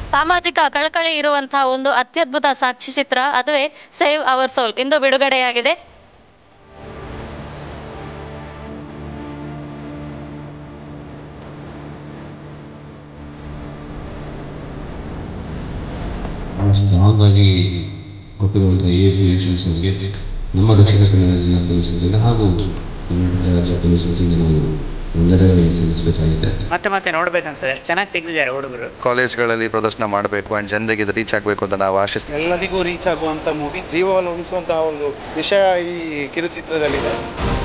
ಸಾಮಾಜಿಕ ಕಳಕಳಿ ಇರುವಂತಹ ಒಂದು ಅತ್ಯದ್ಭುತ ಸಾಕ್ಷ್ಯಚಿತ್ರ ಅದುವೇ ಸೇವ್ ಅವರ್ ಸೋಲ್ ಇಂದು ಬಿಡುಗಡೆಯಾಗಿದೆ ಸ್ಟ್ರಾಂಗ್ ಆಗಿ ಕೊಟ್ಟಿರುವಂಥ ಎ ಕ್ರಿಯೇಷನ್ಸ್ಗೆ ನಮ್ಮ ದಕ್ಷಿಣ ಕನ್ನಡ ಜಿಲ್ಲಾ ಪೊಲೀಸರಿಗೆ ಹಾಗೂ ಕರ್ನಾಟಕ ರಾಜ್ಯ ಪೊಲೀಸರಿಗೆ ನಾವು ವಂದನೆಗಳನ್ನು ಸಲ್ಲಿಸಬೇಕಾಗಿದೆ ಮತ್ತೆ ಮತ್ತೆ ನೋಡ್ಬೇಕನ್ಸದೆ ಚೆನ್ನಾಗಿ ತೆಗೆದಿದ್ದಾರೆ ಹುಡುಗರು ಕಾಲೇಜ್ಗಳಲ್ಲಿ ಪ್ರದರ್ಶನ ಮಾಡಬೇಕು ಆ್ಯಂಡ್ ಜನರಿಗೆ ಇದು ರೀಚ್ ಆಗಬೇಕು ಅಂತ ನಾವು ಆಶಿಸ್ತೀವಿ ಎಲ್ಲರಿಗೂ ರೀಚ್ ಆಗುವಂಥ ಮೂವಿ ಜೀವವನ್ನು ಉಳಿಸುವಂತಹ ಒಂದು ವಿಷಯ ಈ ಕಿರುಚಿತ್ರದಲ್ಲಿದೆ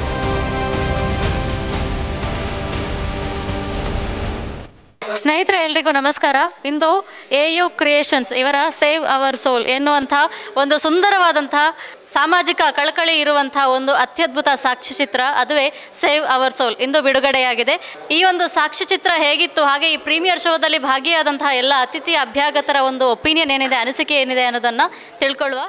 ಸ್ನೇಹಿತರೆ ಎಲ್ರಿಗೂ ನಮಸ್ಕಾರ ಇಂದು ಎ ಯು ಕ್ರಿಯೇಷನ್ಸ್ ಇವರ ಸೇವ್ ಅವರ್ ಸೋಲ್ ಎನ್ನುವಂತಹ ಒಂದು ಸುಂದರವಾದಂತಹ ಸಾಮಾಜಿಕ ಕಳಕಳಿ ಇರುವಂತಹ ಒಂದು ಅತ್ಯದ್ಭುತ ಸಾಕ್ಷ್ಯಚಿತ್ರ ಅದುವೇ ಸೇವ್ ಅವರ್ ಸೋಲ್ ಇಂದು ಬಿಡುಗಡೆಯಾಗಿದೆ ಈ ಒಂದು ಸಾಕ್ಷ್ಯಚಿತ್ರ ಹೇಗಿತ್ತು ಹಾಗೆ ಈ ಪ್ರೀಮಿಯರ್ ಶೋದಲ್ಲಿ ಭಾಗಿಯಾದಂತಹ ಎಲ್ಲ ಅತಿಥಿ ಅಭ್ಯಾಗತರ ಒಂದು ಒಪಿನಿಯನ್ ಏನಿದೆ ಅನಿಸಿಕೆ ಏನಿದೆ ಅನ್ನೋದನ್ನು ತಿಳ್ಕೊಳ್ಳುವ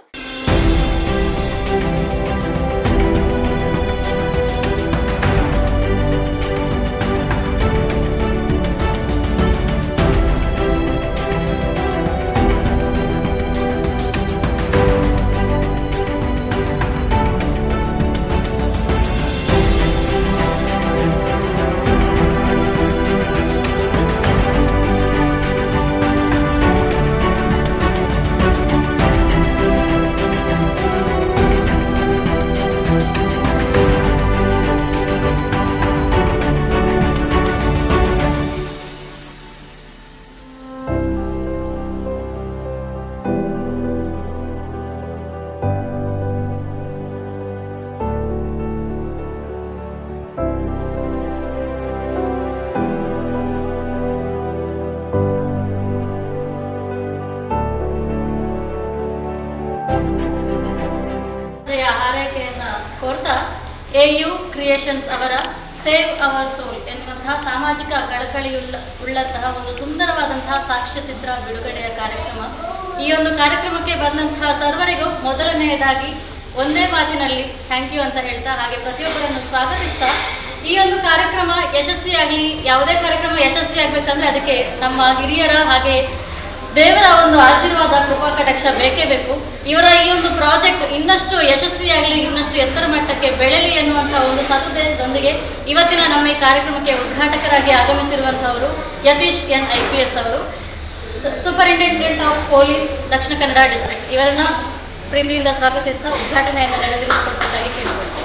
ಜಯ ಹಾರೈಕೆಯನ್ನ ಕೋರ್ತಾ ಎ ಯು ಕ್ರಿಯೇಷನ್ಸ್ ಅವರ ಸೇವ್ ಅವರ್ ಸೋಲ್ ಎನ್ನುವಂತಹ ಸಾಮಾಜಿಕ ಕಳಕಳಿಯುಳ್ಳ ಉಳ್ಳಂತಹ ಒಂದು ಸುಂದರವಾದಂತಹ ಸಾಕ್ಷ್ಯಚಿತ್ರ ಬಿಡುಗಡೆಯ ಕಾರ್ಯಕ್ರಮ ಈ ಒಂದು ಕಾರ್ಯಕ್ರಮಕ್ಕೆ ಬಂದಂತಹ ಸರ್ವರಿಗೂ ಮೊದಲನೆಯದಾಗಿ ಒಂದೇ ಮಾತಿನಲ್ಲಿ ಥ್ಯಾಂಕ್ ಯು ಅಂತ ಹೇಳ್ತಾ ಹಾಗೆ ಪ್ರತಿಯೊಬ್ಬರನ್ನು ಸ್ವಾಗತಿಸ್ತಾ ಈ ಒಂದು ಕಾರ್ಯಕ್ರಮ ಯಶಸ್ವಿಯಾಗಲಿ ಯಾವುದೇ ಕಾರ್ಯಕ್ರಮ ಯಶಸ್ವಿ ಆಗ್ಬೇಕಂದ್ರೆ ಅದಕ್ಕೆ ನಮ್ಮ ಹಿರಿಯರ ಹಾಗೆ ದೇವರ ಒಂದು ಆಶೀರ್ವಾದ ಕೃಪಾ ಕಟಾಕ್ಷ ಬೇಕೇ ಬೇಕು ಇವರ ಈ ಒಂದು ಪ್ರಾಜೆಕ್ಟ್ ಇನ್ನಷ್ಟು ಯಶಸ್ವಿಯಾಗಲಿ ಇನ್ನಷ್ಟು ಎತ್ತರ ಮಟ್ಟಕ್ಕೆ ಬೆಳೆಯಲಿ ಎನ್ನುವಂತಹ ಒಂದು ಸದುದ್ದೇಶದೊಂದಿಗೆ ಇವತ್ತಿನ ನಮ್ಮ ಈ ಕಾರ್ಯಕ್ರಮಕ್ಕೆ ಉದ್ಘಾಟಕರಾಗಿ ಆಗಮಿಸಿರುವಂತಹವರು Yatish N I P S ಅವರು superintendent of police Dakshina Kannada district ಇವರನ್ನ ಪ್ರೀತಿಯಿಂದ ಸ್ವಾಗತಿಸ್ತಾ ಉದ್ಘಾಟನೆಯನ್ನು ನೆರವೇರಿಸಿಕೊಟ್ಟದ್ದಾಗಿ ಕೇಳಿಕೊಳ್ತೀನಿ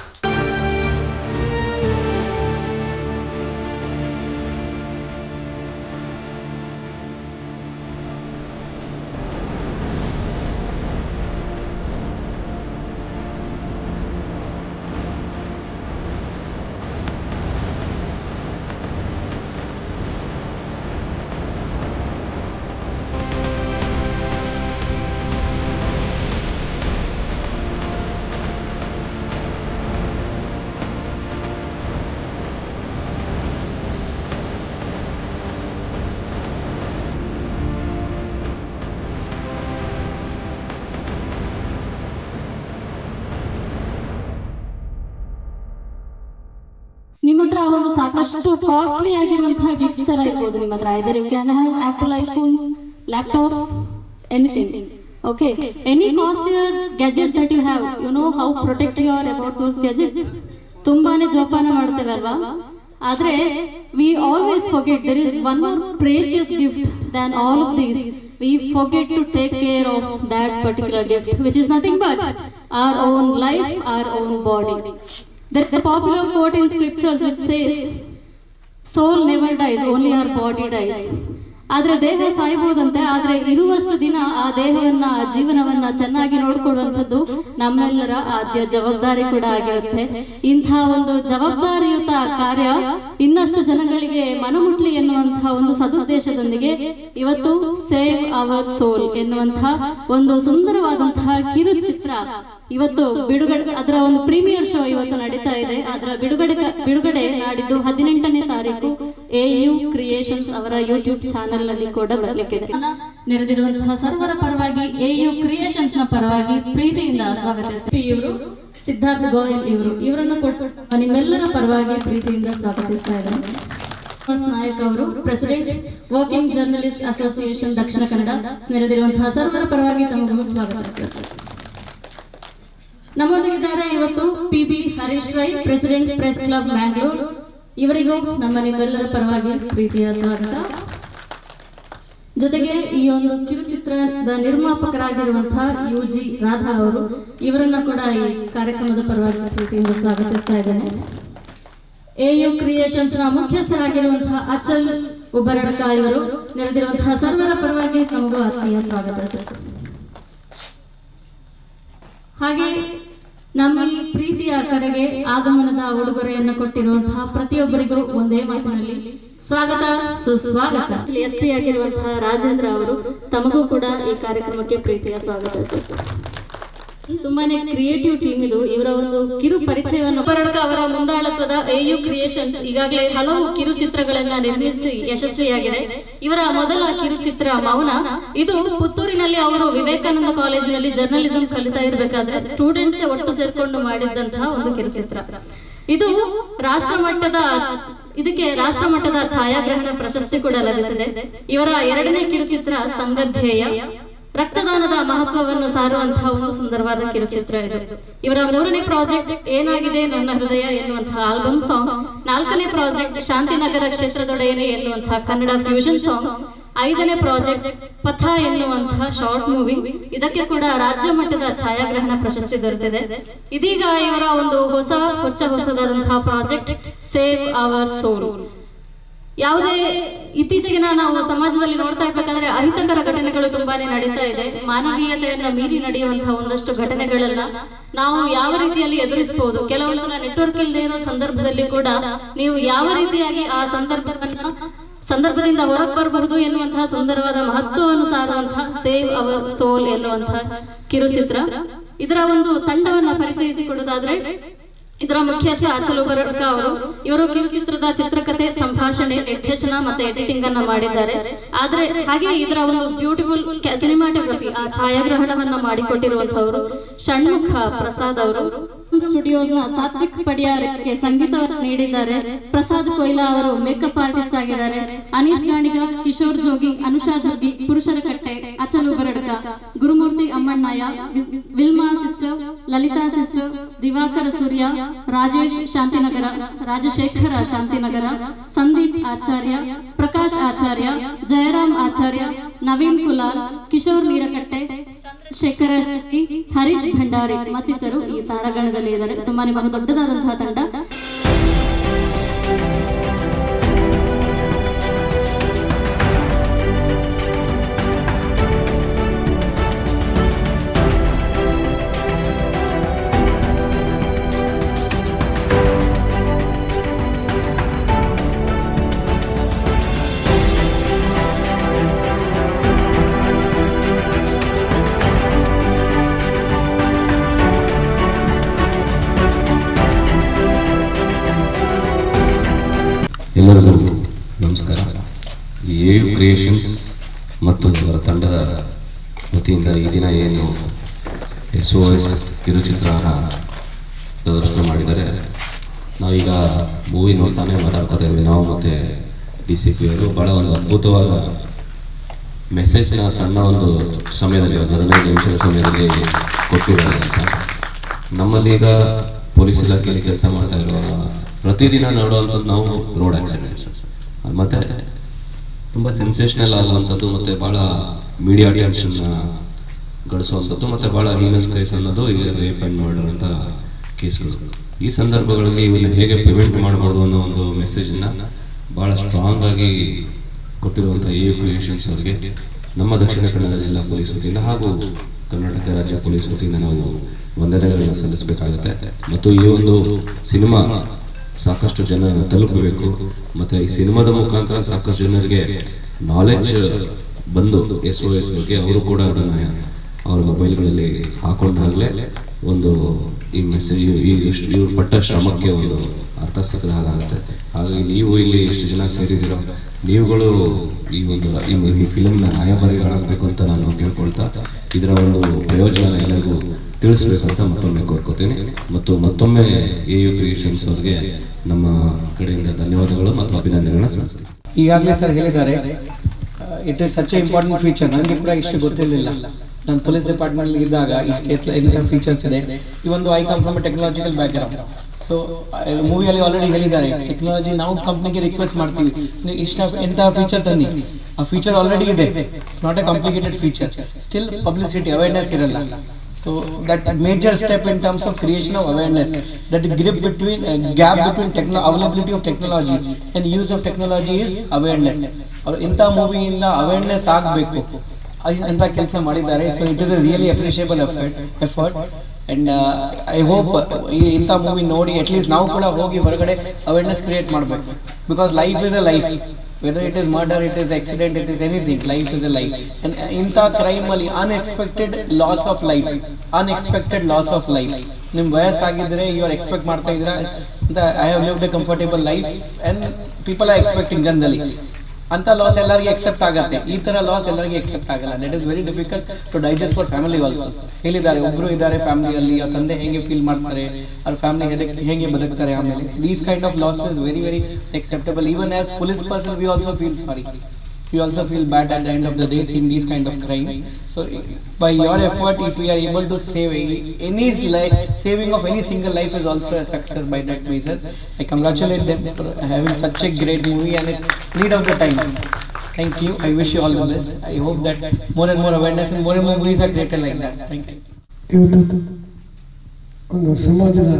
ನಿಮ್ಮ ಹತ್ರ ಒಂದು ಸಾಕಷ್ಟು ಕಾಸ್ಟ್ಲಿ ಆಗಿರುವಂತಹ ಗಿಫ್ಟ್ಸ್ ಎಲ್ಲ ಇರ್ಬೋದು ನಿಮ್ಮ ಹತ್ರ either you can have Apple iPhones laptops anything okay any costlier gadgets that you have you know how protect you are about those gadgets ತುಂಬಾನೇ ಜೋಪಾನ ಮಾಡ್ತೇವೆ ಅಲ್ವಾ ಆದ್ರೆ we always forget there is one more precious gift than all of these we forget to take care of that particular gift which is nothing but our own life our own body There's the popular quote in scriptures which says, Soul never dies, only our body dies. ಆದ್ರೆ ದೇಹ ಸಾಯ್ಬೋದಂತೆ ಆದ್ರೆ ಇರುವಷ್ಟು ದಿನ ಆ ದೇಹವನ್ನ ಆ ಜೀವನವನ್ನ ಚೆನ್ನಾಗಿ ನೋಡ್ಕೊಳ್ಳುವಂಥದ್ದು ನಮ್ಮೆಲ್ಲರ ಆದ್ಯ ಜವಾಬ್ದಾರಿ ಕೂಡ ಆಗಿರುತ್ತೆ ಇಂಥ ಒಂದು ಜವಾಬ್ದಾರಿಯುತ ಕಾರ್ಯ ಇನ್ನಷ್ಟು ಜನಗಳಿಗೆ ಮನಮುಟ್ಲಿ ಎನ್ನುವಂತಹ ಒಂದು ಸದುದ್ದೇಶದೊಂದಿಗೆ ಇವತ್ತು ಸೇವ್ ಅವರ್ ಸೋಲ್ ಎನ್ನುವಂತಹ ಒಂದು ಸುಂದರವಾದಂತಹ ಕಿರುಚಿತ್ರ ಇವತ್ತು ಬಿಡುಗಡೆ ಅದರ ಒಂದು ಪ್ರೀಮಿಯರ್ ಶೋ ಇವತ್ತು ನಡೀತಾ ಇದೆ ಅದರ ಬಿಡುಗಡೆ ಬಿಡುಗಡೆ ನಾಡಿದ್ದು ಹದಿನೆಂಟನೇ ತಾರೀಕು ಎ ಯು ಕ್ರಿಯೇಷನ್ಸ್ ಅವರ ಯೂಟ್ಯೂಬ್ ಚಾನೆಲ್ ನಲ್ಲಿ ಕೂಡ ಬರಲಿಕ್ಕಿದೆ ನೆರೆದಿರುವಂತಹ ಸರ್ವರ ಪರವಾಗಿ ಎ ಯು ಕ್ರಿಯೇಷನ್ಸ್ ನ ಪರವಾಗಿ ಪ್ರೀತಿಯಿಂದ ಸ್ವಾಗತಿಸ್ತೀವಿ ಇವರು ಸಿದ್ಧಾರ್ಥ್ ಗೋಯಲ್ ಇವರು ಇವರನ್ನು ಕೂಡ ನಿಮ್ಮೆಲ್ಲರ ಪರವಾಗಿ ಪ್ರೀತಿಯಿಂದ ಸ್ವಾಗತಿಸ್ತಾ ಇದ್ದಾರೆ ಶ್ರೀನಿವಾಸ್ ನಾಯಕ್ ಅವರು ಪ್ರೆಸಿಡೆಂಟ್ ವರ್ಕಿಂಗ್ ಜರ್ನಲಿಸ್ಟ್ ಅಸೋಸಿಯೇಷನ್ ದಕ್ಷಿಣ ಕನ್ನಡ ನೆರೆದಿರುವಂತಹ ಸರ್ವರ ಪರವಾಗಿ ತಮಗೂ ಸ್ವಾಗತ ಸರ್ ನಮ್ಮೊಂದಿಗಿದ್ದಾರೆ ಇವತ್ತು P B Harish Rai president press club Bangalore ಇವರಿಗೂ ನಮ್ಮ ನಿಮ್ಮೆಲ್ಲರ ಪರವಾಗಿ ಪ್ರೀತಿಯ ಸ್ವಾಗತ ಜೊತೆಗೆ ಈ ಒಂದು ಕಿರುಚಿತ್ರದ ನಿರ್ಮಾಪಕರಾಗಿರುವಂತಹ ಯು ಜಿ ರಾಧಾ ಅವರು ಇವರನ್ನ ಕೂಡ ಈ ಕಾರ್ಯಕ್ರಮದ ಪರವಾಗಿ ಪ್ರೀತಿಯಿಂದ ಸ್ವಾಗತಿಸ್ತಾ ಇದ್ದೇನೆ ಎಯು ಕ್ರಿಯೇಷನ್ಸ್ ನ ಮುಖ್ಯಸ್ಥರಾಗಿರುವಂತಹ ಅಚಲ್ ಉಬರಡ್ಕ ಇವರು ನೆರೆದಿರುವಂತಹ ಸರ್ವರ ಪರವಾಗಿ ನಮಗೂ ಆತ್ಮೀಯ ಸ್ವಾಗತ ಸರ್ ಹಾಗೆ ನಮ್ಮ ಈ ಪ್ರೀತಿಯ ಕರೆಗೆ ಆಗಮನದ ಉಡುಗೊರೆಯನ್ನು ಕೊಟ್ಟಿರುವಂತಹ ಪ್ರತಿಯೊಬ್ಬರಿಗೂ ಒಂದೇ ಮಾತಿನಲ್ಲಿ ಸ್ವಾಗತ ಸುಸ್ವಾಗತ ಎಸ್ ಪಿ ಆಗಿರುವಂತಹ ರಾಜೇಂದ್ರ ಅವರು ತಮಗೂ ಕೂಡ ಈ ಕಾರ್ಯಕ್ರಮಕ್ಕೆ ಪ್ರೀತಿಯ ಸ್ವಾಗತ ಸರ್ ತುಂಬಾನೇ ಕ್ರಿಯೇಟಿವ್ ಟೀಮ್ ಇದು ಇವರ ಒಂದು ಕಿರು ಪರಿಚಯವನ್ನು ಉಪರಡ್ಕ ಅವರ ಮುಂದಾಳತ್ವದ ಎಯು ಕ್ರಿಯೇಷನ್ಸ್ ಈಗಾಗಲೇ ಹಲವು ಕಿರುಚಿತ್ರಗಳನ್ನ ನಿರ್ಮಿಸಿ ಯಶಸ್ವಿಯಾಗಿದೆ ಇವರ ಮೊದಲ ಕಿರುಚಿತ್ರ ಮೌನ ಇದು ಪುತ್ತೂರಿನಲ್ಲಿ ಅವರು ವಿವೇಕಾನಂದ ಕಾಲೇಜಿನಲ್ಲಿ ಜರ್ನಲಿಸಂ ಕಲಿತಾ ಇರಬೇಕಾದ್ರೆ ಸ್ಟೂಡೆಂಟ್ಸ್ ಒಟ್ಟು ಸೇರ್ಕೊಂಡು ಮಾಡಿದ್ದಂತಹ ಒಂದು ಕಿರುಚಿತ್ರ ಇದು ರಾಷ್ಟ್ರ ಮಟ್ಟದ ಇದಕ್ಕೆ ರಾಷ್ಟ್ರ ಮಟ್ಟದ ಛಾಯಾಗ್ರಹಣ ಪ್ರಶಸ್ತಿ ಕೂಡ ಲಭಿಸಿದೆ ಇವರ ಎರಡನೇ ಕಿರುಚಿತ್ರ ಸಂಗಧ್ಯೇಯ ರಕ್ತದಾನದ ಮಹತ್ವವನ್ನು ಸಾರುವಂತಹ ಒಂದು ಸುಂದರವಾದ ಕಿರುಚಿತ್ರ ಇದು ಇವರ ಮೂರನೇ ಪ್ರಾಜೆಕ್ಟ್ ಏನಾಗಿದೆ ನನ್ನ ಹೃದಯ ಎನ್ನುವಂತಹ ಆಲ್ಬಮ್ ಸಾಂಗ್ ನಾಲ್ಕನೇ ಪ್ರಾಜೆಕ್ಟ್ ಶಾಂತಿನಗರ ಕ್ಷೇತ್ರದೊಡೆಯನೆ ಎನ್ನುವಂತಹ ಕನ್ನಡ ಫ್ಯೂಷನ್ ಸಾಂಗ್ ಐದನೇ ಪ್ರಾಜೆಕ್ಟ್ ಪಥ ಎನ್ನುವಂತಹ ಶಾರ್ಟ್ ಮೂವಿ ಇದಕ್ಕೆ ಕೂಡ ರಾಜ್ಯ ಮಟ್ಟದ ಛಾಯಾಗ್ರಹಣ ಪ್ರಶಸ್ತಿ ದೊರೆತಿದೆ ಇದೀಗ ಇವರ ಒಂದು ಹೊಸ ಹೊಚ್ಚ ಹೊಸದಾದಂತಹ ಪ್ರಾಜೆಕ್ಟ್ ಸೇವ್ ಅವರ್ ಸೋಲ್ ಯಾವುದೇ ಇತ್ತೀಚೆಗಿನ ನಾವು ಸಮಾಜದಲ್ಲಿ ನೋಡ್ತಾ ಇರ್ಬೇಕಾದ್ರೆ ಅಹಿತಕರ ಘಟನೆಗಳು ತುಂಬಾನೇ ನಡೀತಾ ಇದೆ ಮಾನವೀಯತೆಯನ್ನ ಮೀರಿ ನಡೆಯುವಂತಹ ಒಂದಷ್ಟು ಘಟನೆಗಳನ್ನ ನಾವು ಯಾವ ರೀತಿಯಲ್ಲಿ ಎದುರಿಸಬಹುದು ಕೆಲವೊಂದ್ಸಲ ನೆಟ್ವರ್ಕ್ ಇಲ್ಲದೆ ಇರೋ ಸಂದರ್ಭದಲ್ಲಿ ಕೂಡ ನೀವು ಯಾವ ರೀತಿಯಾಗಿ ಆ ಸಂದರ್ಭವನ್ನ ಸಂದರ್ಭದಿಂದ ಹೊರಗೆ ಬರಬಹುದು ಎನ್ನುವಂತಹ ಸುಂದರವಾದ ಮಹತ್ವವನ್ನು ಸಾರುವಂತಹ ಸೇವ್ ಅವರ್ ಸೋಲ್ ಎನ್ನುವಂತಹ ಕಿರುಚಿತ್ರ ಇದರ ಒಂದು ತಂಡವನ್ನ ಪರಿಚಯಿಸಿಕೊಡೋದಾದ್ರೆ ಇದರ ಮುಖ್ಯಸ್ಥ ಅಚಲು ಬರಡ್ಕ ಅವರು ಇವರು ಕಿರುಚಿತ್ರದ ಚಿತ್ರಕಥೆ ಸಂಭಾಷಣೆ ನಿರ್ದೇಶನ ಮತ್ತೆ ಎಡಿಟಿಂಗ್ ಅನ್ನ ಮಾಡಿದ್ದಾರೆ ಆದ್ರೆ ಹಾಗೆ ಇದರ ಒಂದು ಬ್ಯೂಟಿಫುಲ್ ಸಿನಿಮಾಟೋಗ್ರಫಿ ಆ ಛಾಯಾಗ್ರಹಣವನ್ನ ಮಾಡಿಕೊಟ್ಟಿರುವಂತಹವರು ಷಣ್ಮುಖ ಪ್ರಸಾದ್ ಅವರು ಸ್ಟುಡಿಯೋಸ್ ನ ಸಾತ್ವಿಕ್ ಪಡಿಯಾರಕ್ಕೆ ಸಂಗೀತವನ್ನು ನೀಡಿದ್ದಾರೆ ಪ್ರಸಾದ್ ಕೊಯ್ಲಾ ಅವರು ಮೇಕಪ್ ಆರ್ಟಿಸ್ಟ್ ಆಗಿದ್ದಾರೆ ಅನೀಶ್ ಗಾಣಿಗ ಕಿಶೋರ್ ಜೋಗಿ Anusha Jogi Purushara Katte Achalu Baradka Gurumurthy Ammannaiah Wilma sister Lalitha sister Divakara Surya Rajesh Shantinagar Rajashekara Shantinagar Sandeep Acharya Prakash Acharya Jayaram Acharya Naveen Kulal Kishore Neerakatte Shekara Shetty Harish Bhandari ಮತ್ತಿತರರು ಈ ತಾರಾಗಣದಲ್ಲಿ ಇದ್ದಾರೆ ತುಂಬಾನೇ ಬಹು ದೊಡ್ಡದಾದಂತಹ ತಂಡ ಎಲ್ಲರಿಗೂ ನಮಸ್ಕಾರ ಈ ಎ ಯು ಕ್ರಿಯೇಷನ್ಸ್ ಮತ್ತು ಅವರ ತಂಡದ ವತಿಯಿಂದ ಈ ದಿನ ಏನು ಎಸ್ ಒ ಎಸ್ ಕಿರುಚಿತ್ರನ ಪ್ರದರ್ಶನ ಮಾಡಿದ್ದಾರೆ ನಾವೀಗ ಮೂವಿ ನೋಡ್ತಾನೆ ಮಾತಾಡ್ಕೊತಾ ಇದ್ವಿ ನಾವು ಮತ್ತು ಡಿ ಸಿ ಪಿ ಅವರು ಭಾಳ ಒಂದು ಅದ್ಭುತವಾದ ಮೆಸೇಜ್ನ ಸಣ್ಣ ಒಂದು ಸಮಯದಲ್ಲಿ ಒಂದು ಹದಿನೈದು ನಿಮಿಷದ ಸಮಯದಲ್ಲಿ ಕೊಟ್ಟಿದ್ದಾರೆ ಅಂತ ನಮ್ಮಲ್ಲಿ ಈಗ ಪೊಲೀಸ್ ಇಲಾಖೆಯಲ್ಲಿ ಕೆಲಸ ಮಾಡ್ತಾ ಇರುವ ಪ್ರತಿದಿನ ನೋಡುವಂಥದ್ದು ನಾವು ರೋಡ್ ಆಕ್ಸಿಡೆಂಟ್ಸ್ ಮತ್ತೆ ತುಂಬ ಸೆನ್ಸೇಷನಲ್ ಆಗುವಂಥದ್ದು ಮತ್ತೆ ಭಾಳ ಮೀಡಿಯಾ ಅಟೆನ್ಷನ್ ಗಳಿಸುವಂಥದ್ದು ಮತ್ತೆ ಭಾಳ ಹೀನಸ್ ಕೇಸ್ ಅನ್ನೋದು ಈ ರೇಪ್ ಆ್ಯಂಡ್ ಮರ್ಡರ್ ಅಂತ ಕೇಸ್ಗಳು ಈ ಸಂದರ್ಭಗಳಲ್ಲಿ ಇವನ್ನ ಹೇಗೆ ಪ್ರಿವೆಂಟ್ ಮಾಡ್ಬೋದು ಅನ್ನೋ ಒಂದು ಮೆಸೇಜ್ನ ಭಾಳ ಸ್ಟ್ರಾಂಗ್ ಆಗಿ ಕೊಟ್ಟಿರುವಂಥ ಎ ಕ್ರಿಯೇಷನ್ಸ್ ಅವರಿಗೆ ನಮ್ಮ ದಕ್ಷಿಣ ಕನ್ನಡ ಜಿಲ್ಲಾ ಪೊಲೀಸ್ ವತಿಯಿಂದ ಹಾಗೂ ಕರ್ನಾಟಕ ರಾಜ್ಯ ಪೊಲೀಸ್ ವತಿಯಿಂದ ನಾವು ವಂದನೆಗಳನ್ನು ಸಲ್ಲಿಸಬೇಕಾಗುತ್ತೆ ಮತ್ತು ಈ ಒಂದು ಸಿನಿಮಾ ಸಾಕಷ್ಟು ಜನರನ್ನು ತಲುಪಬೇಕು ಮತ್ತೆ ಈ ಸಿನಿಮಾದ ಮುಖಾಂತರ ಸಾಕಷ್ಟು ಜನರಿಗೆ ನಾಲೆಡ್ಜ್ ಬಂದು ಎಸ್ ಒ ಎಸ್ ಬಗ್ಗೆ ಅವರು ಕೂಡ ಅದನ್ನ ಅವರ ಮೊಬೈಲ್ಗಳಲ್ಲಿ ಹಾಕೊಂಡಾಗಲೇ ಒಂದು ಈ ಮೆಸೇಜ್ ಈ ಎಷ್ಟು ಇವ್ರು ಪಟ್ಟ ಶ್ರಮಕ್ಕೆ ಒಂದು ಅರ್ಥ ಸಿಕ್ಕದ ಹಾಗಾಗುತ್ತೆ ಹಾಗಾಗಿ ನೀವು ಇಲ್ಲಿ ಎಷ್ಟು ಜನ ಸೇರಿದಿರೋ ನೀವುಗಳು ಈ ಒಂದು ಈ ಈ ಫಿಲಮ್ನ ರಾಯಭಾರಿಗಳಾಗಬೇಕು ಅಂತ ನಾನು ಕೇಳ್ಕೊಳ್ತಾ ಇದರ ಒಂದು ಪ್ರಯೋಜನ ಎಲ್ಲರಿಗೂ ತಿಳಿಸ್ಬೇಕು ಅಂತ ಮತ್ತೊಮ್ಮೆ ಕೋರ್ಕೋತೇನೆ ಮತ್ತು ಮತ್ತೊಮ್ಮೆ ಎ ಯು ಕ್ರಿಯೇಷನ್ಸ್ ಅವ್ರಿಗೆ ನಮ್ಮ ಕಡೆಯಿಂದ ಧನ್ಯವಾದ ಧನ್ಯವಾದಗಳು ಮತ್ತು ಅಭಿನಂದನೆಗಳನ್ನ ಸಲ್ಲಿಸ್ತೀವಿ ಈಗಾಗಲೇ ಸರ್ ಹೇಳಿದ್ದಾರೆ it is such important feature ನನಗೆ ಕೂಡ ಇಷ್ಟು ಗೊತ್ತಿರಲಿಲ್ಲ ನಾನು ಪೊಲೀಸ್ ಡಿಪಾರ್ಟ್ಮೆಂಟ್ ಇದ್ದಾಗ ಇಷ್ಟು ಎಂಥ ಫೀಚರ್ಸ್ ಇದೆ ಈ ಒಂದು I come from technological background so ಮೂವಿಯಲ್ಲಿ ಆಲ್ರೆಡಿ ಹೇಳಿದ್ದಾರೆ ಟೆಕ್ನಾಲಜಿ ನಾವು ಕಂಪ್ನಿಗೆ ರಿಕ್ವೆಸ್ಟ್ ಮಾಡ್ತೀವಿ ನೀವು ಇಷ್ಟ ಎಂಥ ಫೀಚರ್ ತಂದಿ ಆ ಫೀಚರ್ ಆಲ್ರೆಡಿ ಇದೆ it's not a complicated feature still publicity awareness ಇರಲ್ಲ So that major step in terms of creation of awareness, that the grip between uh, gap between techno availability of technology and use of technology is awareness. ಅವ್ರು ಇಂಥ ಮೂವಿಯಿಂದ awareness ಆಗಬೇಕು ಅಂತ ಕೆಲಸ ಮಾಡಿದ್ದಾರೆ so it is a really appreciable effort effort and I hope ಈ ಇಂಥ movie ನೋಡಿ at least ನಾವು ಕೂಡ ಹೋಗಿ ಹೊರಗಡೆ ಅವೇರ್ನೆಸ್ ಕ್ರಿಯೇಟ್ ಮಾಡಬೇಕು because life is a life whether it is murder it is accident it is anything life is a life and ಇಂಥ crime ಅಲ್ಲಿ unexpected loss of life unexpected loss of life ನಿಮ್ ವಯಸ್ಸಾಗಿದ್ರೆ you are expect ಮಾಡ್ತಾ ಇದ್ರ ಅಂತ I have lived A comfortable life and people are expecting generally ಅಂತ loss ಎಲ್ಲರಿಗೆ accept ಆಗುತ್ತೆ ಈ ತರ ಲಾಸ್ ಎಲ್ಲರಿಗೆ ಎಕ್ಸೆಪ್ಟ್ ಆಗಲ್ಲ that is very difficult to digest for family also ಹೇಳಿದ್ದಾರೆ ಒಬ್ರು ಇದ್ದಾರೆ ಫ್ಯಾಮಿಲಿಯಲ್ಲಿ ಅವ್ರ ತಂದೆ ಹೇಗೆ ಫೀಲ್ ಮಾಡ್ತಾರೆ ಅವ್ರ ಫ್ಯಾಮಿಲಿ ಹೇಗೆ ಬದುಕ್ತಾರೆ ಆಮೇಲೆ these kind of loss is very very acceptable even as police person we also feel sorry we also feel bad at the end of the day seeing these kind of crime so by your effort if we are able to save any life saving of any single life is also a success by that measure i congratulate them for having such a great movie and it need of the time thank you i wish you all the best i hope that more and more awareness and more and more movies are created like that thank you ಇವತ್ತು ಒಂದು ಸಮಾಜದ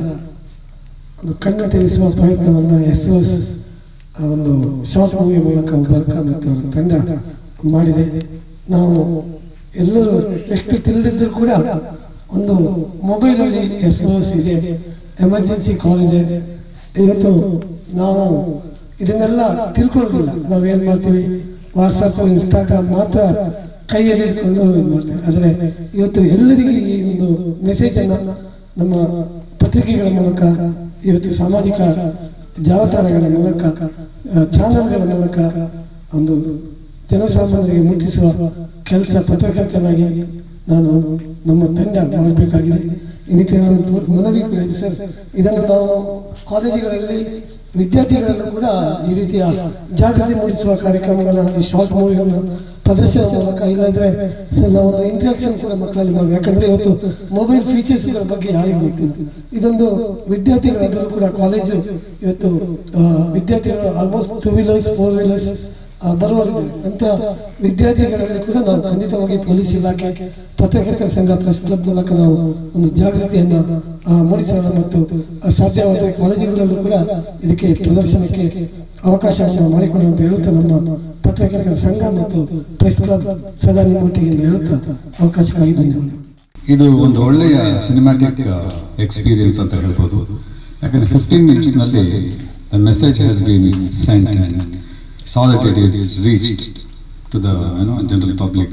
ಒಂದು ಕಣ್ಣ ತೆರೆಸುವ ಪ್ರಯತ್ನವನ್ನು S S ಆ ಒಂದು short movie ಮೂಲಕ ಬರ್ಕ ಮತ್ತು ಅವರ ತಂಡ ಮಾಡಿದೆ ನಾವು ಎಲ್ಲರೂ ಎಷ್ಟು ತಿಳಿದಿದ್ದರೂ ಕೂಡ ಒಂದು ಮೊಬೈಲಲ್ಲಿ ಎಸ್ ಎಸ್ ಇದೆ ಎಮರ್ಜೆನ್ಸಿ ಕಾಲ್ ಇದೆ ಇವತ್ತು ನಾವು ಇದನ್ನೆಲ್ಲ ತಿಳ್ಕೊಳ್ಳೋದಿಲ್ಲ ನಾವೇನು ಮಾಡ್ತೀವಿ ವಾಟ್ಸಪ್ ಇನ್ಸ್ಟಾಗ್ರಾಮ್ ಮಾತ್ರ ಕೈಯಲ್ಲಿ ಇಟ್ಕೊಂಡು ಇದು ಮಾಡ್ತೇವೆ ಆದರೆ ಇವತ್ತು ಎಲ್ಲರಿಗೆ ಈ ಒಂದು ಮೆಸೇಜನ್ನು ನಮ್ಮ ಪತ್ರಿಕೆಗಳ ಮೂಲಕ ಇವತ್ತು ಸಾಮಾಜಿಕ ಜಾಲತಾಣಗಳ ಮೂಲಕ ಚಾನಲ್ಗಳ ಮೂಲಕ ಒಂದು ಜನಸಾಮಾನ್ಯರಿಗೆ ಮುಟ್ಟಿಸುವ ಕೆಲಸ ಪತ್ರಕರ್ತನಾಗಿ ನಾನು ನಮ್ಮ ತಂಡ ಮಾಡಬೇಕಾಗಿದೆ ಈ ನಿಟ್ಟಿನಲ್ಲಿ ಒಂದು ಮನವಿ ಕೂಡ ಇದೆ ಸರ್ ಇದನ್ನು ನಾವು ಕಾಲೇಜುಗಳಲ್ಲಿ ವಿದ್ಯಾರ್ಥಿಗಳಲ್ಲೂ ಕೂಡ ಈ ರೀತಿಯ ಜಾಗೃತಿ ಮೂಡಿಸುವ ಕಾರ್ಯಕ್ರಮಗಳನ್ನ ಈ ಶಾರ್ಟ್ ಮೂವಿಗಳನ್ನ ಪ್ರದರ್ಶನ ಮೂಲಕ ಇಲ್ಲದ್ರೆ ಸರ್ ನಾವು ಒಂದು ಇಂಟ್ರಾಕ್ಷನ್ ಕೂಡ ಮಕ್ಕಳಲ್ಲಿ ಮಾಡಬೇಕು ಯಾಕಂದ್ರೆ ಇವತ್ತು ಮೊಬೈಲ್ ಫೀಚರ್ಸ್ಗಳ ಬಗ್ಗೆ ಯಾರಿಗೂ ಗೊತ್ತಿಲ್ಲ ಇದೊಂದು ವಿದ್ಯಾರ್ಥಿಗಳು ಅದರಲ್ಲೂ ಕೂಡ ಕಾಲೇಜು ಇವತ್ತು ಆ, ವಿದ್ಯಾರ್ಥಿಗಳು almost two wheelers four wheelers ಬರುವವರಿದ್ದಾರೆ ಅಂತ ವಿದ್ಯಾರ್ಥಿಗಳಲ್ಲಿ ಕೂಡ ನಾವು ಖಂಡಿತವಾಗಿ ಪೊಲೀಸ್ ಇಲಾಖೆ ಪತ್ರಕರ್ತರ ಸಂಘ ಪ್ರೆಸ್ ಕ್ಲಬ್ ಮೂಲಕ ನಾವು ಒಂದು ಜಾಗೃತಿಯನ್ನು ಆ, ಮೂಡಿಸೋಣ ಮತ್ತು ಆ, ಸಾಧ್ಯವಾದರೆ ಕಾಲೇಜುಗಳಲ್ಲೂ ಕೂಡ ಇದಕ್ಕೆ ಪ್ರದರ್ಶನಕ್ಕೆ ಅವಕಾಶವನ್ನು ಮಾಡಿಕೊಂಡು ಅಂತ ಹೇಳುತ್ತಾ ನಮ್ಮ ಪತ್ರಕರ್ತರ ಸಂಘ ಮತ್ತು ಪ್ರೆಸ್ ಕ್ಲಬ್ ಸದಾ ನಿಮ್ಮೊಟ್ಟಿಗೆ ಎಂದು ಹೇಳುತ್ತಾ ಅವಕಾಶಕ್ಕಾಗಿ ಧನ್ಯವಾದ ಇದು ಒಂದು ಒಳ್ಳೆಯ ಸಿನಿಮ್ಯಾಟಿಕ್ ಎಕ್ಸ್ಪೀರಿಯನ್ಸ್ ಅಂತ ಹೇಳ್ಬೋದು ಯಾಕಂದ್ರೆ ಫಿಫ್ಟೀನ್ ಮಿನಿಟ್ಸ್ನಲ್ಲಿ the message has been sent and saw that it is reached to the you know general public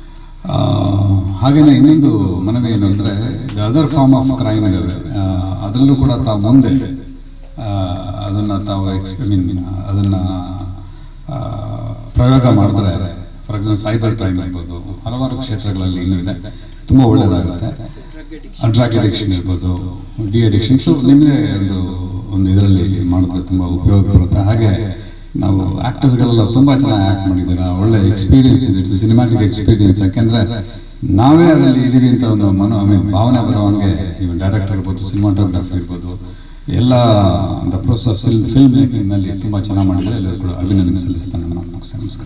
ಹಾಗೆಯೇ ಇನ್ನೊಂದು ಮನವಿ ಏನು ಅಂದರೆ the other form of crime ಇದಾವೆ ಆ, ಅದರಲ್ಲೂ ಕೂಡ ತಾವು ಮುಂದೆ ಅದನ್ನು ತಾವು ಎಕ್ಸ್ ಐ ಮೀನ್ ಅದನ್ನು ಪ್ರಯೋಗ ಮಾಡಿದ್ರೆ ಫಾರ್ ಎಕ್ಸಾಂಪಲ್ ಸೈಬರ್ ಕ್ರೈಮ್ ಇರ್ಬೋದು ಹಲವಾರು ಕ್ಷೇತ್ರಗಳಲ್ಲಿ ಇನ್ನೂ ಇದೆ ತುಂಬ ಒಳ್ಳೆಯದಾಗುತ್ತೆ ಡ್ರಗ್ ಅಡಿಕ್ಷನ್ ಇರ್ಬೋದು ಡಿ ಅಡಿಕ್ಷನ್ ಸೊ ನಿಮಗೆ ಒಂದು ಒಂದು ಇದರಲ್ಲಿ ಮಾಡಿದ್ರೆ ತುಂಬ ಉಪಯೋಗ ಬರುತ್ತೆ ಹಾಗೆ ನಾವು ಆ್ಯಕ್ಟರ್ಸ್ಗಳೆಲ್ಲ ತುಂಬ ಚೆನ್ನಾಗಿ ಆ್ಯಕ್ಟ್ ಮಾಡಿದ್ದೀರಾ ಒಳ್ಳೆ ಎಕ್ಸ್ಪೀರಿಯನ್ಸ್ ಇದೆ ಇಟ್ಸ್ ಸಿನಿಮ್ಯಾಟಿಕ್ ಎಕ್ಸ್ಪೀರಿಯನ್ಸ್ ಯಾಕೆಂದರೆ ನಾವೇ ಅದರಲ್ಲಿ ಇದೀವಿ ಅಂತ ಒಂದು ಮನೋ ಐ ಮೀನ್ ಭಾವನೆ ಬರೋವಂಗೆ ಇವನ್ ಡೈರೆಕ್ಟರ್ ಇರ್ಬೋದು ಸಿನಿಮಾಟೋಗ್ರಫಿ ಇರ್ಬೋದು ಎಲ್ಲ ದ ಪ್ರೋಸೆಸ್ ಫಿಲ್ಮ್ ಮೇಕಿಂಗ್ನಲ್ಲಿ ತುಂಬ ಚೆನ್ನಾಗಿ ಮಾಡಿದರೆ ಎಲ್ಲರೂ ಕೂಡ ಅಭಿನಂದನೆ ಸಲ್ಲಿಸ್ತಾನೆ ನಾನು ಮುಗಿಸ್ತೇನೆ. ನಮಸ್ಕಾರ